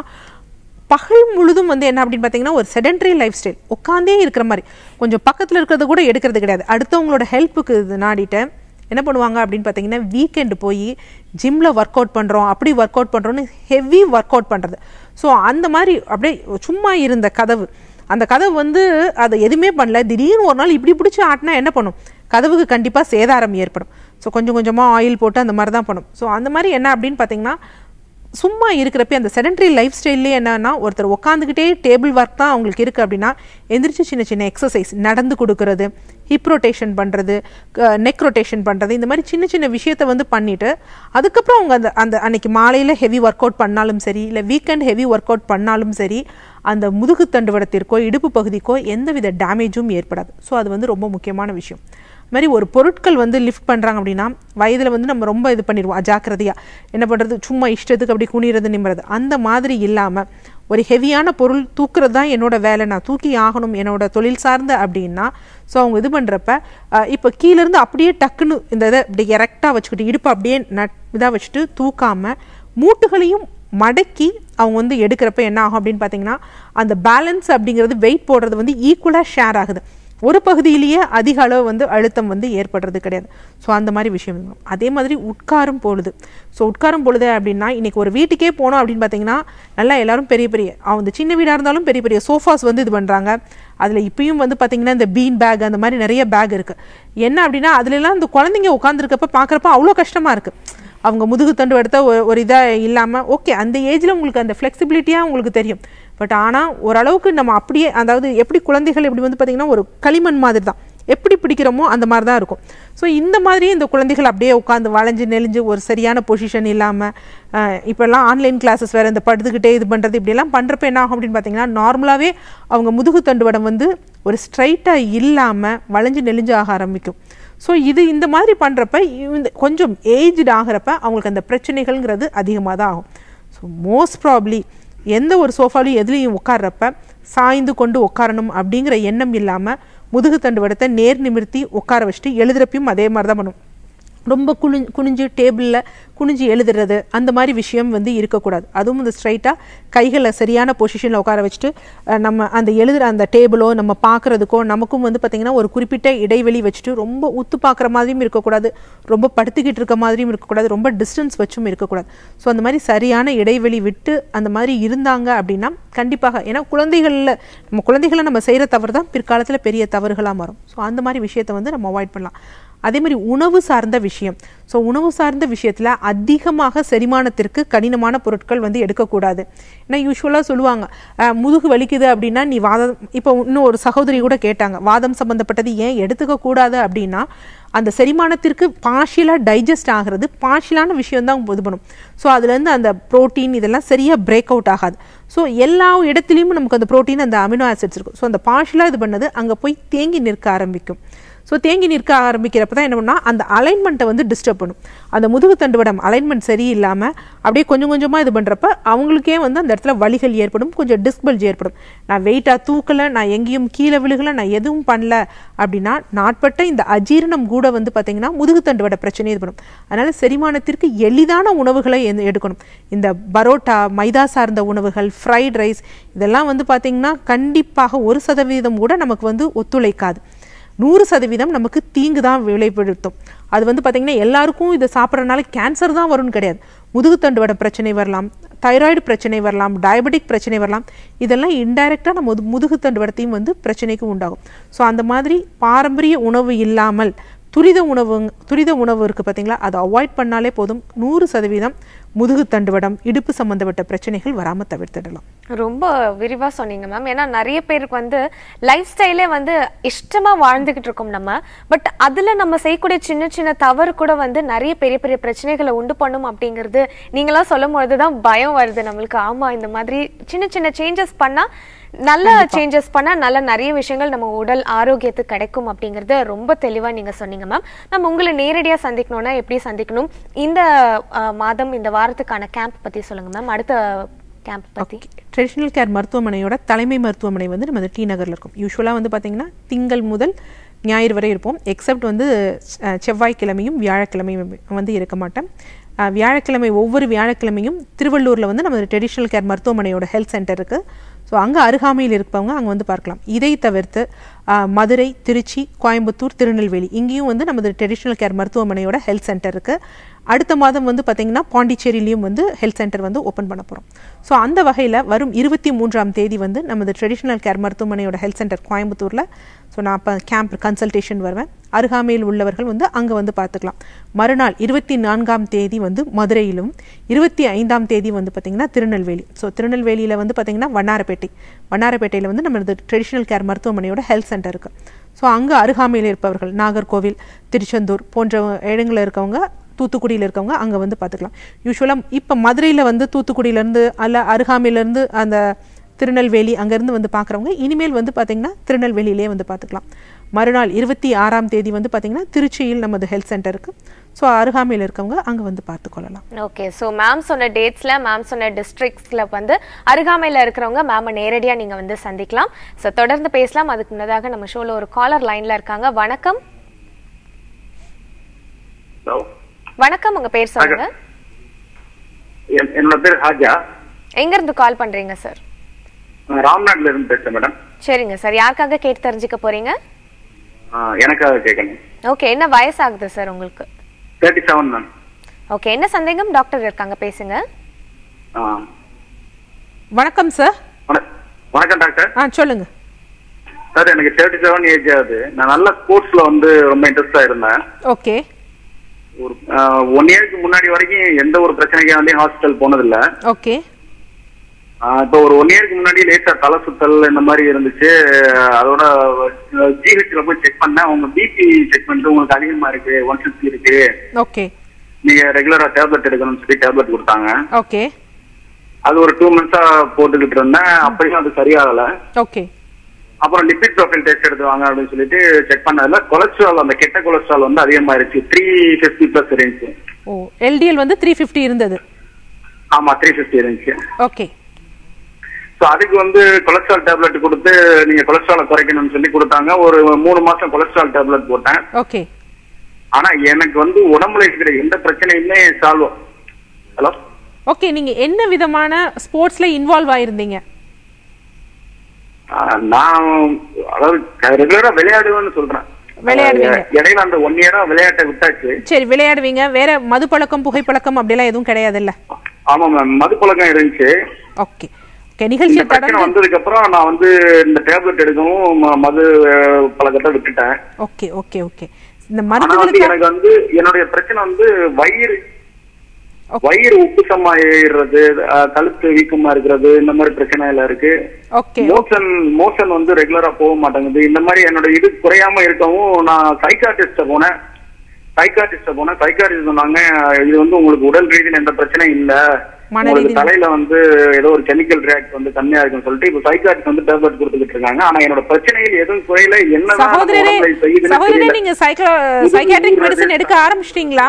பகல் முழுதும் வந்து என்ன அப்படின்னு பார்த்தீங்கன்னா ஒரு செடென்டரி லைஃப் ஸ்டைல் உட்காந்தே இருக்கிற மாதிரி கொஞ்சம் பக்கத்தில் இருக்கிறது கூட எடுக்கிறது கிடையாது அடுத்தவங்களோட ஹெல்ப்புக்கு இது நாடிட்டு என்ன பண்ணுவாங்க அப்படின்னு பார்த்தீங்கன்னா வீக்கெண்டு போய் ஜிம்மில் ஒர்க் அவுட் பண்ணுறோம் அப்படி ஒர்க் அவுட் பண்ணுறோன்னு ஹெவி ஒர்க் அவுட் பண்ணுறது ஸோ அந்த மாதிரி அப்படியே சும்மா இருந்த கதவு அந்த கதவு வந்து அதை எதுவுமே பண்ணல திடீர்னு ஒரு நாள் இப்படி பிடிச்சி ஆட்டினா என்ன பண்ணும் கதவுக்கு கண்டிப்பாக சேதாரம் ஏற்படும் ஸோ கொஞ்சம் கொஞ்சமாக ஆயில் போட்டு அந்த மாதிரி தான் பண்ணும் ஸோ அந்த மாதிரி என்ன அப்படின்னு பார்த்தீங்கன்னா சும்மா இருக்கிறப்ப அந்த செடன்டரி லைஃப் ஸ்டைல்லே என்னன்னா ஒருத்தர் உட்காந்துக்கிட்டே டேபிள் ஒர்க் தான் அவங்களுக்கு இருக்குது அப்படின்னா எந்திரிச்சு சின்ன சின்ன எக்ஸசைஸ் நடந்து கொடுக்கறது ஹிப் ரொட்டேஷன் பண்ணுறது நெக் ரொட்டேஷன் பண்ணுறது இந்த மாதிரி சின்ன சின்ன விஷயத்தை வந்து பண்ணிவிட்டு அதுக்கப்புறம் அவங்க அந்த அந்த அன்னைக்கு மாலையில் ஹெவி ஒர்க் அவுட் பண்ணாலும் சரி இல்லை வீக்கெண்ட் ஹெவி ஒர்க் அவுட் பண்ணாலும் சரி அந்த முதுகு தண்டுவடத்திற்கோ இடுப்பு பகுதிக்கோ எந்தவித டேமேஜும் ஏற்படாது ஸோ அது வந்து ரொம்ப முக்கியமான விஷயம் அது மாதிரி ஒரு பொருட்கள் வந்து லிஃப்ட் பண்ணுறாங்க அப்படின்னா வயதில் வந்து நம்ம ரொம்ப இது பண்ணிடுவோம் அஜாக்கிரதையாக என்ன பண்ணுறது சும்மா இஷ்டத்துக்கு அப்படி குனிறது நிம்மறது அந்த மாதிரி இல்லாமல் ஒரு ஹெவியான பொருள் தூக்குறது தான் என்னோட வேலை நான் தூக்கி ஆகணும் என்னோட தொழில் சார்ந்த அப்படின்னா ஸோ அவங்க இது பண்ணுறப்ப இப்போ கீழேருந்து அப்படியே டக்குன்னு இந்த இதை இப்படி எரெக்டாக வச்சுக்கிட்டு இடுப்பு அப்படியே நட் இதாக வச்சுட்டு தூக்காமல் மூட்டுகளையும் மடக்கி அவங்க வந்து எடுக்கிறப்ப என்ன ஆகும் அப்படின்னு பார்த்தீங்கன்னா அந்த பேலன்ஸ் அப்படிங்கிறது வெயிட் போடுறது வந்து ஈக்குவலாக ஷேர் ஆகுது ஒரு பகுதியிலேயே அதிக அளவு வந்து அழுத்தம் வந்து ஏற்படுறது கிடையாது ஸோ அந்த மாதிரி விஷயம் இருக்கும். அதே மாதிரி உட்காரும் பொழுது ஸோ உட்காரும் பொழுது அப்படின்னா இன்னைக்கு ஒரு வீட்டுக்கே போனோம் அப்படின்னு பார்த்தீங்கன்னா நல்லா எல்லாரும் பெரிய பெரிய அவங்க சின்ன வீடாக இருந்தாலும் பெரிய பெரிய சோஃபாஸ் வந்து இது பண்ணுறாங்க அதில் இப்பயும் வந்து பார்த்தீங்கன்னா இந்த பீன் பேக் அந்த மாதிரி நிறைய பேக் இருக்குது என்ன அப்படின்னா அதுலலாம் இந்த குழந்தைங்க உட்காந்துருக்கப்ப பார்க்குறப்ப அவ்வளோ கஷ்டமாக இருக்குது அவங்க முதுகு தண்டு எடுத்த ஒரு ஒரு இதாக இல்லாமல் ஓகே அந்த ஏஜில் உங்களுக்கு அந்த ஃப்ளெக்சிபிலிட்டியாக உங்களுக்கு தெரியும் பட் ஆனால் ஓரளவுக்கு நம்ம அப்படியே அதாவது எப்படி குழந்தைகள் எப்படி வந்து பார்த்திங்கன்னா ஒரு களிமண் மாதிரி தான் எப்படி பிடிக்கிறோமோ அந்த மாதிரி தான் இருக்கும் ஸோ இந்த மாதிரி இந்த குழந்தைகள் அப்படியே உட்காந்து வளைஞ்சு நெளிஞ்சு ஒரு சரியான பொசிஷன் இல்லாமல் இப்போல்லாம் ஆன்லைன் கிளாஸஸ் வேறு இந்த படுத்துக்கிட்டே இது பண்ணுறது இப்படியெல்லாம் பண்ணுறப்ப என்ன ஆகும் அப்படின்னு பார்த்தீங்கன்னா நார்மலாகவே அவங்க முதுகு தண்டுவடம் வந்து ஒரு ஸ்ட்ரைட்டாக இல்லாமல் வளைஞ்சு நெளிஞ்சு ஆக ஆரம்பிக்கும் ஸோ இது இந்த மாதிரி பண்ணுறப்ப இந்த கொஞ்சம் ஏஜ்டு ஆகிறப்ப அவங்களுக்கு அந்த பிரச்சனைகள்ங்கிறது அதிகமாக தான் ஆகும் ஸோ மோஸ்ட் ப்ராப்ளி எந்த ஒரு சோஃபாலையும் எதுலேயும் உட்கார்றப்ப சாய்ந்து கொண்டு உட்காரணும் அப்படிங்கிற எண்ணம் இல்லாமல் முதுகு தண்டு வடத்தை நேர் நிமிர்த்தி உட்கார வச்சுட்டு எழுதுறப்பையும் அதே மாதிரி தான் பண்ணும் ரொம்ப குனி குனிஞ்சு டேபிளில் குனிஞ்சு எழுதுறது அந்த மாதிரி விஷயம் வந்து இருக்கக்கூடாது அதுவும் இந்த ஸ்ட்ரைட்டாக கைகளை சரியான பொசிஷனில் உட்கார வச்சுட்டு அஹ், நம்ம அந்த எழுதுகிற அந்த டேபிளோ நம்ம பார்க்குறதுக்கோ நமக்கும் வந்து பார்த்திங்கன்னா ஒரு குறிப்பிட்ட இடைவெளி வச்சுட்டு ரொம்ப உத்து பார்க்குற மாதிரியும் இருக்கக்கூடாது ரொம்ப படுத்துக்கிட்டு இருக்க மாதிரியும் இருக்கக்கூடாது ரொம்ப டிஸ்டன்ஸ் வச்சும் இருக்கக்கூடாது ஸோ அந்த மாதிரி சரியான இடைவெளி விட்டு அந்த மாதிரி இருந்தாங்க அப்படின்னா கண்டிப்பாக ஏன்னா குழந்தைகளில் நம்ம குழந்தைகளை நம்ம செய்கிற தவறு தான் பிற்காலத்தில் பெரிய தவறுகளாக மாறும் ஸோ அந்த மாதிரி விஷயத்தை வந்து நம்ம அவாய்ட் பண்ணலாம் அதே மாதிரி உணவு சார்ந்த விஷயம் ஸோ உணவு சார்ந்த விஷயத்தில் அதிகமாக செரிமானத்திற்கு கடினமான பொருட்கள் வந்து எடுக்கக்கூடாது ஏன்னா யூஸ்வலாக சொல்லுவாங்க அஹ், முதுகு வலிக்குது அப்படின்னா நீ வாதம் இப்போ இன்னும் ஒரு சகோதரி கூட கேட்டாங்க வாதம் சம்மந்தப்பட்டது ஏன் எடுத்துக்க கூடாது அப்படின்னா அந்த செரிமானத்திற்கு பார்ஷியலாக டைஜஸ்ட் ஆகிறது பார்ஷியலான விஷயம் தான் இது பண்ணும் ஸோ அதுலேருந்து அந்த புரோட்டீன் இதெல்லாம் சரியாக பிரேக் அவுட் ஆகாது ஸோ எல்லா இடத்துலையும் நமக்கு அந்த புரோட்டீன் அந்த அமினோ ஆசிட்ஸ் இருக்கும் ஸோ அந்த பார்ஷியலாக இது பண்ணது அங்கே போய் தேங்கி நிற்க ஆரம்பிக்கும் ஸோ தேங்கி நிற்க ஆரம்பிக்கிறப்ப தான் என்ன பண்ணா அந்த அலைன்மெண்ட்டை வந்து டிஸ்டர்ப் பண்ணும் அந்த முதுகு தண்டுவடம் அலைன்மெண்ட் சரியில்லாமல் அப்படியே கொஞ்சம் கொஞ்சமாக இது பண்ணுறப்ப அவங்களுக்கே வந்து அந்த இடத்துல வலிகள் ஏற்படும் கொஞ்சம் டிஸ்பல்ஜ் ஏற்படும் நான் வெயிட்டாக தூக்கலை நான் எங்கேயும் கீழே விழுகலை நான் எதுவும் பண்ணல அப்படின்னா நாட்பட்ட இந்த அஜீரணம் கூட வந்து பார்த்தீங்கன்னா முதுகு தண்டுவட பிரச்சனை இது பண்ணும் அதனால் செரிமானத்திற்கு எளிதான உணவுகளை எந்த- எடுக்கணும் இந்த பரோட்டா மைதா சார்ந்த உணவுகள் ஃப்ரைட் ரைஸ் இதெல்லாம் வந்து பார்த்தீங்கன்னா கண்டிப்பாக ஒரு சதவீதம் கூட நமக்கு வந்து ஒத்துழைக்காது நூறு சதவீதம் நமக்கு தீங்கு தான் விளைவுபடுத்தும் அது வந்து பார்த்திங்கன்னா எல்லாருக்கும் இதை சாப்பிட்றதுனால கேன்சர் தான் வரும்னு கிடையாது முதுகுத்தண்டுவட பிரச்சனை வரலாம் தைராய்டு பிரச்சனை வரலாம் டயபெட்டிக் பிரச்சனை வரலாம் இதெல்லாம் இன்டைரக்டாக நம்ம முது- முதுகுத்தண்டுவடத்தையும் வந்து பிரச்சனைக்கு உண்டாகும் ஸோ அந்த மாதிரி பாரம்பரிய உணவு இல்லாமல் துரித உணவு துரித உணவு இருக்குது பார்த்தீங்களா அதை அவாய்ட் பண்ணாலே போதும் நூறு சதவீதம் முதுகு தண்டுவடம் இடுப்பு சம்மந்தப்பட்ட பிரச்சனைகள் வராமல் தவிர்த்திடலாம் ரொம்ப விரிவா சொன்னீங்க மேம் ஏன்னா நிறைய பேருக்கு வந்து லைஃப் ஸ்டைலே வந்து இஷ்டமா வாழ்ந்துகிட்டு இருக்கோம் நம்ம பட் அதுல நம்ம செய்யக்கூடிய சின்ன சின்ன தவறு கூட வந்து நிறைய பெரிய பெரிய பிரச்சனைகளை உண்டு பண்ணும் அப்படிங்கிறது நீங்களா சொல்லும் பொழுதுதான் பயம் வருது நம்மளுக்கு ஆமா இந்த மாதிரி சின்ன சின்ன சேஞ்சஸ் பண்ணா நல்ல சேஞ்சஸ் பண்ணா நல்ல நிறைய விஷயங்கள் நம்ம உடல் ஆரோக்கியத்துக்கு கிடைக்கும் அப்படிங்கறது ரொம்ப தெளிவா நீங்க சொன்னீங்க மேம் நம்ம உங்களை நேரடியா சந்திக்கணும்னா எப்படி சந்திக்கணும் இந்த அஹ், மாதம் இந்த வாரத்துக்கான கேம்ப் பத்தி சொல்லுங்க மேம் அடுத்த கேம்ப் பத்தி ட்ரெடிஷ்னல் கேர் மருத்துவமனையோட தலைமை மருத்துவமனை வந்து நம்ம டி நகரில் இருக்கும் யூஸ்வலாக வந்து பார்த்தீங்கன்னா திங்கள் முதல் ஞாயிறு வரை இருப்போம் எக்ஸப்ட் வந்து அஹ், செவ்வாய்க்கிழமையும் வியாழக்கிழமையும் வந்து இருக்க மாட்டேன் அஹ், வியாழக்கிழமை ஒவ்வொரு வியாழக்கிழமையும் திருவள்ளூரில் வந்து நம்ம ட்ரெடிஷ்னல் கேர் மருத்துவமனையோட ஹெல்த் சென்டர் இருக்குது ஸோ அங்கே அருகாமையில் இருப்பவங்க அங்கே வந்து பார்க்கலாம் இதை தவிர்த்து அஹ், மதுரை திருச்சி கோயம்புத்தூர் திருநெல்வேலி இங்கேயும் வந்து நமது ட்ரெடிஷ்னல் கேர் மருத்துவமனையோட ஹெல்த் சென்டர் இருக்குது அடுத்த மாதம் வந்து பார்த்திங்கன்னா பாண்டிச்சேரியிலையும் வந்து ஹெல்த் சென்டர் வந்து ஓப்பன் பண்ண போகிறோம் ஸோ அந்த வகையில் வரும் இருபத்தி மூன்றாம் தேதி வந்து நமது ட்ரெடிஷ்னல் கேர் மருத்துவமனையோட ஹெல்த் சென்டர் கோயம்புத்தூரில் ஸோ நான் அப்போ கேம்ப் கன்சல்டேஷன் வருவேன் அருகாமையில் உள்ளவர்கள் வந்து அங்கே வந்து பார்த்துக்கலாம் மறுநாள் இருபத்தி நான்காம் தேதி வந்து மதுரையிலும் இருபத்தி ஐந்தாம் தேதி வந்து பார்த்திங்கன்னா திருநெல்வேலி ஸோ திருநெல்வேலியில் வந்து பார்த்திங்கன்னா வண்ணாரப்பேட்டை வண்ணாரப்பேட்டையில் வந்து நம்மளது ட்ரெடிஷ்னல் கேர் மருத்துவமனையோட ஹெல்த் சென்டர் இருக்குது ஸோ அங்கே அருகாமையில் இருப்பவர்கள் நாகர்கோவில் திருச்செந்தூர் போன்ற இடங்களில் இருக்கவங்க தூத்துக்குடியில் இருக்கவங்க அங்கே வந்து பார்த்துக்கலாம் யூஸ்வலாக இப்போ மதுரையில் வந்து தூத்துக்குடியிலேருந்து அல்ல அருகாமையிலேருந்து அந்த திருநெல்வேலி அங்கேருந்து வந்து பார்க்குறவங்க இனிமேல் வந்து பார்த்திங்கன்னா திருநெல்வேலியிலே வந்து பார்த்துக்கலாம் மறுநாள் இருபத்தி ஆறாம் தேதி வந்து பார்த்தீங்கன்னா திருச்சியில் நமது ஹெல்த் சென்டருக்கு ஸோ அருகாமையில் இருக்கவங்க அங்கே வந்து பார்த்துக்கொள்ளலாம் ஓகே ஸோ மேம் சொன்ன டேட்ஸ்ல மேம் சொன்ன டிஸ்ட்ரிக்ட்ஸ்ல வந்து அருகாமையில் இருக்கிறவங்க மேமை நேரடியாக நீங்க வந்து சந்திக்கலாம் ஸோ தொடர்ந்து பேசலாம் அதுக்கு முன்னதாக நம்ம ஷோல ஒரு காலர் லைன்ல இருக்காங்க வணக்கம் ஹலோ வணக்கம் உங்க பேர் சொல்லுங்க என்- என்னோட பேர் ஹாஜா எங்க இருந்து கால் பண்றீங்க சார் நான் ராம்நாட்ல இருந்து பேசுறேன் மேடம் சரிங்க சார் யாருக்காக கேட்டு தெரிஞ்சுக்க போறீங்க ஆ, எனக்காக கேட்கணும் ஓகே என்ன வயசாகுது சார் உங்களுக்கு தேர்ட்டி செவன் மேம் ஓகே என்ன சந்தேகம் டாக்டர் இருக்காங்க பேசுங்க ஆ. வணக்கம் சார் வண- வணக்கம் டாக்டர் ஆ சொல்லுங்கள் சார் எனக்கு தேர்ட்டி செவன் ஏஜ் ஆகுது நான் நல்ல ஸ்போர்ட்ஸ்ல வந்து ரொம்ப இன்ட்ரெஸ்டா இருந்தேன் ஓகே ஒரு ஒன் இயருக்கு முன்னாடி வரைக்கும் எந்த ஒரு பிரச்சனைக்காக வந்து ஹாஸ்பிட்டல் போனதில்ல ஓகே ஆ, இப்போ ஒரு ஒன் இயருக்கு முன்னாடி லேசா தலை சுத்தல் இந்த மாதிரி இருந்துச்சு அதோட ஜிஹெச்ல போய் செக் பண்ணேன் உங்க பிபி செக் பண்ணிட்டு உங்களுக்கு அதிகமா இருக்கு ஒன் ஃபிஃப்டி இருக்கு ஓகே நீங்க ரெகுலரா டேப்லெட் எடுக்கணும்னு சொல்லி டேப்லெட் கொடுத்தாங்க ஓகே அது ஒரு டூ மந்த்ஸா போட்டுக்கிட்டு இருந்தேன் அப்படியும் அது சரியாகல ஓகே அப்புறம் லிபிட் ப்ரொஃபைல் டெஸ்ட் எடுத்து வாங்க அப்படின்னு சொல்லிட்டு செக் பண்ணதுல கொலஸ்ட்ரால் அந்த கெட்ட கொலஸ்ட்ரால் வந்து அதிகமாயிருச்சு த்ரீ ஃபிஃப்டி பிளஸ் இருந்துச்சு ஓ எல்டிஎல் வந்து த்ரீ ஃபிஃப்டி இருந்தது ஆமா த்ரீ ஃபிஃப்டி இருந்துச்சு ஓகே ஸோ அதுக்கு வந்து கொலஸ்ட்ரால் டேப்லெட் கொடுத்து நீங்க கொலஸ்ட்ராலை குறைக்கணும்னு சொல்லி கொடுத்தாங்க ஒரு மூணு மாசம் கொலஸ்ட்ரால் டேப்லெட் போட்டேன் ஓகே ஆனா எனக்கு வந்து உடம்புல இருக்கிற எந்த பிரச்சனையுமே சால்வ் ஹலோ ஓகே நீங்கள் என்ன விதமான ஸ்போர்ட்ஸில் இன்வால்வ் ஆயிருந்தீங்க நான் அதாவது ரெகுலரா விளையாடுவேன்னு சொல்றேன் விளையாடுவீங்க. இடையில அந்த ஒன் இயரா விளையாட்டை விட்டாச்சு சரி விளையாடுவீங்க வேற மது பழக்கம் புகைப்பழக்கம் அப்படிலாம் எதுவும் கிடையாதுல்ல ஆமா மேம் மது பழக்கம் இருந்துச்சு ஓகே ஓகே நிகழ்ச்சியை இந்த பிரச்சனை தொடர்ந்து வந்ததுக்கு அப்புறம் நான் வந்து இந்த டேப்லெட் எடுக்கவும் ம- மது அஹ், பழக்கத்தை விட்டுட்டேன் ஓகே ஓகே ஓகே இந்த ஆனா வந்து மருந்துகளுக்கு எனக்கு வந்து என்னுடைய பிரச்சனை வந்து வயிறு Okay. வயிறு உப்புசமா ஏறுறது அஹ், கழுத்து வீக்கமா இருக்கிறது இந்த மாதிரி பிரச்சனை எல்லாம் இருக்கு ஓகே மோஷன் மோஷன் வந்து ரெகுலரா போக மாட்டேங்குது இந்த மாதிரி என்னோட இது குறையாம இருக்கவும் நான் சைக்காட்டிஸ்ட போனேன் சைக்காட்டிஸ்ட போனேன் சைக்காட்டிஸ்ட் சொன்னாங்க இது வந்து உங்களுக்கு உடல் ரீதியில் எந்த பிரச்சனையும் இல்ல மன உங்களுக்கு ரீதியில. தலையில வந்து ஏதோ ஒரு கெமிக்கல் ரியாக்ட் வந்து கம்மியா இருக்குன்னு சொல்லிட்டு இப்ப சைக்காட்டிஸ்ட் வந்து டேப்லெட் கொடுத்துக்கிட்டு இருக்காங்க ஆனா என்னோட பிரச்சனைகள் எதுவும் குறையல என்னதான் நம்ம சகோதரரே உடம்புல செய்யுதுன்னு சகோதரரே தெரியல. நீங்க சைக்கோ சைக்காட்ரிக் மெடிசன் எடுக்க ஆரம்பிச்சிட்டீங்களா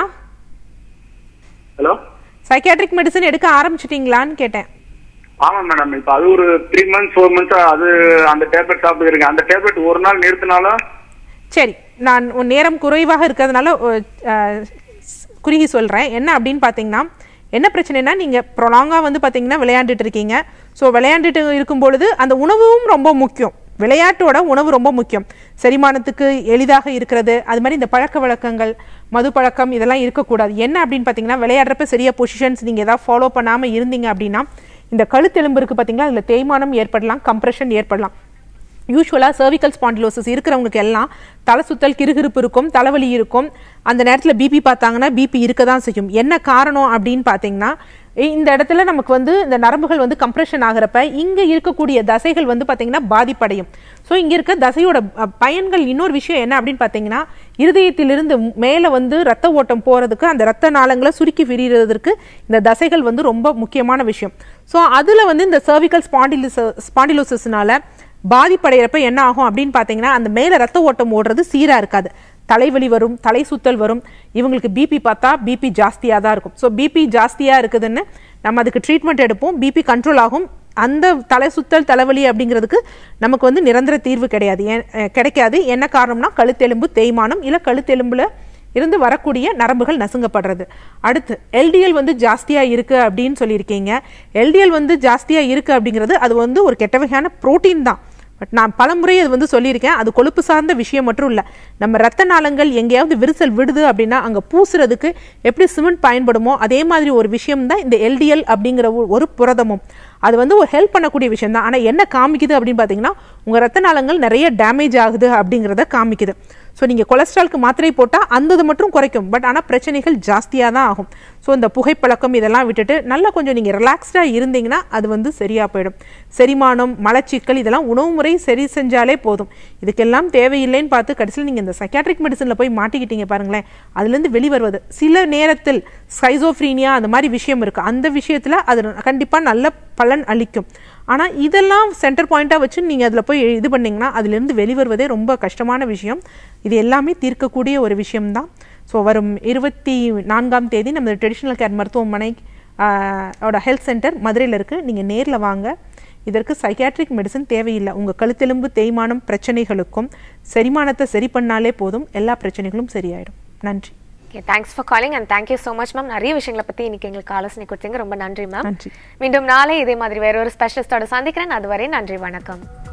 ஹலோ சைக்காட்ரிக் மெடிசன் எடுக்க ஆரம்பிச்சிட்டீங்களான்னு கேட்டேன் ஆமா மேடம் இப்ப அது ஒரு த்ரீ மந்த்ஸ் ஃபோர் மந்த்ஸ் அது அந்த டேப்லெட் சாப்பிட்டு இருக்கேன் அந்த டேப்லெட் ஒரு நாள் நிறுத்தினாலும் சரி நான் உன் நேரம் குறைவாக இருக்கிறதுனால ஒ- அஹ், ஸ்- குறுகி சொல்கிறேன் என்ன அப்படின்னு பார்த்தீங்கன்னா என்ன பிரச்சனைனா நீங்கள் ப்ரொலாங்காக வந்து பார்த்தீங்கன்னா விளையாண்டுட்டு இருக்கீங்க ஸோ விளையாண்டுட்டு இருக்கும் பொழுது அந்த உணவும் ரொம்ப முக்கியம் விளையாட்டோட உணவு ரொம்ப முக்கியம் செரிமானத்துக்கு எளிதாக இருக்கிறது அது மாதிரி இந்த பழக்க வழக்கங்கள் மது பழக்கம் இதெல்லாம் இருக்கக்கூடாது என்ன அப்படின்னு பார்த்தீங்கன்னா விளையாடுறப்ப சரியா பொசிஷன்ஸ் நீங்கள் ஏதாவது ஃபாலோ பண்ணாமல் இருந்தீங்க அப்படின்னா இந்த கழுத்தெலும்பு இருக்குது பார்த்தீங்களா அதில் தேய்மானம் ஏற்படலாம் கம்ப்ரெஷன் ஏற்படலாம் யூஸ்வலாக cervical spondylosis இருக்கிறவங்களுக்கு எல்லாம் தலை சுத்தல் கிறுகிறுப்பு இருக்கும் தலைவலி இருக்கும் அந்த நேரத்தில் பிபி பார்த்தாங்கன்னா பிபி இருக்க தான் செய்யும் என்ன காரணம் அப்படின்னு பார்த்தீங்கன்னா இ- இந்த இடத்துல நமக்கு வந்து இந்த நரம்புகள் வந்து கம்ப்ரெஷன் ஆகிறப்ப இங்கே இருக்கக்கூடிய தசைகள் வந்து பார்த்தீங்கன்னா பாதிப்படையும் ஸோ இங்கே இருக்க தசையோட அ, பயன்கள் இன்னொரு விஷயம் என்ன அப்படின்னு பார்த்தீங்கன்னா இருதயத்திலிருந்து மேலே வந்து ரத்த ஓட்டம் போகிறதுக்கு அந்த ரத்த நாளங்களை சுருக்கி விரிகிறதுக்கு இந்த தசைகள் வந்து ரொம்ப முக்கியமான விஷயம் ஸோ அதில் வந்து இந்த cervical spondylosis ஸ்பாண்டிலோசிஸ்னால பாதிப்படைகிறப்ப என்ன ஆகும் அப்படின்னு பார்த்தீங்கன்னா அந்த மேலே ரத்த ஓட்டம் ஓடுறது சீராக இருக்காது தலைவலி வரும் தலை சுத்தல் வரும் இவங்களுக்கு பிபி பார்த்தா பிபி ஜாஸ்தியாக தான் இருக்கும் ஸோ பிபி ஜாஸ்தியாக இருக்குதுன்னு நம்ம அதுக்கு ட்ரீட்மெண்ட் எடுப்போம் பிபி கண்ட்ரோல் ஆகும் அந்த தலை சுத்தல் தலைவலி அப்படிங்கிறதுக்கு நமக்கு வந்து நிரந்தர தீர்வு கிடையாது ஏன் அஹ் கிடைக்காது என்ன காரணம்னா கழுத்தெலும்பு தேய்மானம் இல்லை கழுத்தெலும்புல இருந்து வரக்கூடிய நரம்புகள் நசுங்கப்படுறது அடுத்து எல்டிஎல் வந்து ஜாஸ்தியாக இருக்குது அப்படின்னு சொல்லியிருக்கீங்க எல்டிஎல் வந்து ஜாஸ்தியாக இருக்குது அப்படிங்கிறது அது வந்து ஒரு கெட்ட வகையான புரோட்டீன் தான் பட் நான் பலமுறை அது வந்து சொல்லியிருக்கேன் அது கொழுப்பு சார்ந்த விஷயம் மட்டும் இல்லை நம்ம ரத்த நாளங்கள் எங்கேயாவது விரிசல் விடுது அப்படின்னா அங்கே பூசுறதுக்கு எப்படி சிமெண்ட் பயன்படுமோ அதே மாதிரி ஒரு விஷயம் தான் இந்த எல்டிஎல் அப்படிங்கிற ஒரு- ஒரு புரதமும் அது வந்து ஒரு ஹெல்ப் பண்ணக்கூடிய விஷயம் தான் ஆனால் என்ன காமிக்குது அப்படின்னு பார்த்தீங்கன்னா உங்கள் ரத்த நாளங்கள் நிறைய டேமேஜ் ஆகுது அப்படிங்கிறத காமிக்குது ஸோ நீங்கள் கொலஸ்ட்ரால்க்கு மாத்திரை போட்டால் அந்த இது மட்டும் குறைக்கும் பட் ஆனால் பிரச்சனைகள் ஜாஸ்தியாக தான் ஆகும் ஸோ இந்த புகைப்பழக்கம் இதெல்லாம் விட்டுட்டு நல்லா கொஞ்சம் நீங்கள் ரிலாக்ஸ்டாக இருந்தீங்கன்னா அது வந்து சரியாக போயிடும் செரிமானம் மலச்சிக்கல் இதெல்லாம் உணவு முறை சரி செஞ்சாலே போதும் இதுக்கெல்லாம் தேவையில்லைன்னு பார்த்து கடைசியில் நீங்கள் இந்த சைக்காட்ரிக் மெடிசனில் போய் மாட்டிக்கிட்டீங்க பாருங்களேன் அதுலேருந்து வெளிவருவது சில நேரத்தில் ஸ்கைசோஃப்ரீனியா அந்த மாதிரி விஷயம் இருக்குது அந்த விஷயத்தில் அது கண்டிப்பாக நல்ல பலன் அளிக்கும் ஆனால் இதெல்லாம் சென்டர் பாயிண்ட்டாக வச்சு நீங்கள் அதில் போய் இது பண்ணிங்கன்னா அதுலேருந்து வெளிவருவதே ரொம்ப கஷ்டமான விஷயம் இது எல்லாமே தீர்க்கக்கூடிய ஒரு விஷயம்தான் ஸோ வரும் இருபத்தி நான்காம் தேதி நம்ம ட்ரெடிஷ்னல் கேர் மருத்துவமனை ஆஹ், ஓட ஹெல்த் சென்டர் மதுரையில் இருக்குது நீங்கள் நேரில் வாங்க இதற்கு சைக்காட்ரிக் மெடிசன் தேவையில்லை உங்கள் கழுத்தெலும்பு தேய்மானம் பிரச்சனைகளுக்கும் செரிமானத்தை சரி பண்ணாலே போதும் எல்லா பிரச்சனைகளும் சரியாயிடும் நன்றி okay thanks for calling and thank you so much ma'am நிறைய விஷயங்களை பற்றி இன்னைக்கு எங்களுக்கு ஆலோசனை கொடுத்தீங்க ரொம்ப நன்றி மேம் நன்றி. மீண்டும் நாளை இதே மாதிரி வேற ஒரு ஸ்பெஷலிஸ்டோட சந்திக்கிறேன் அதுவரை நன்றி வணக்கம்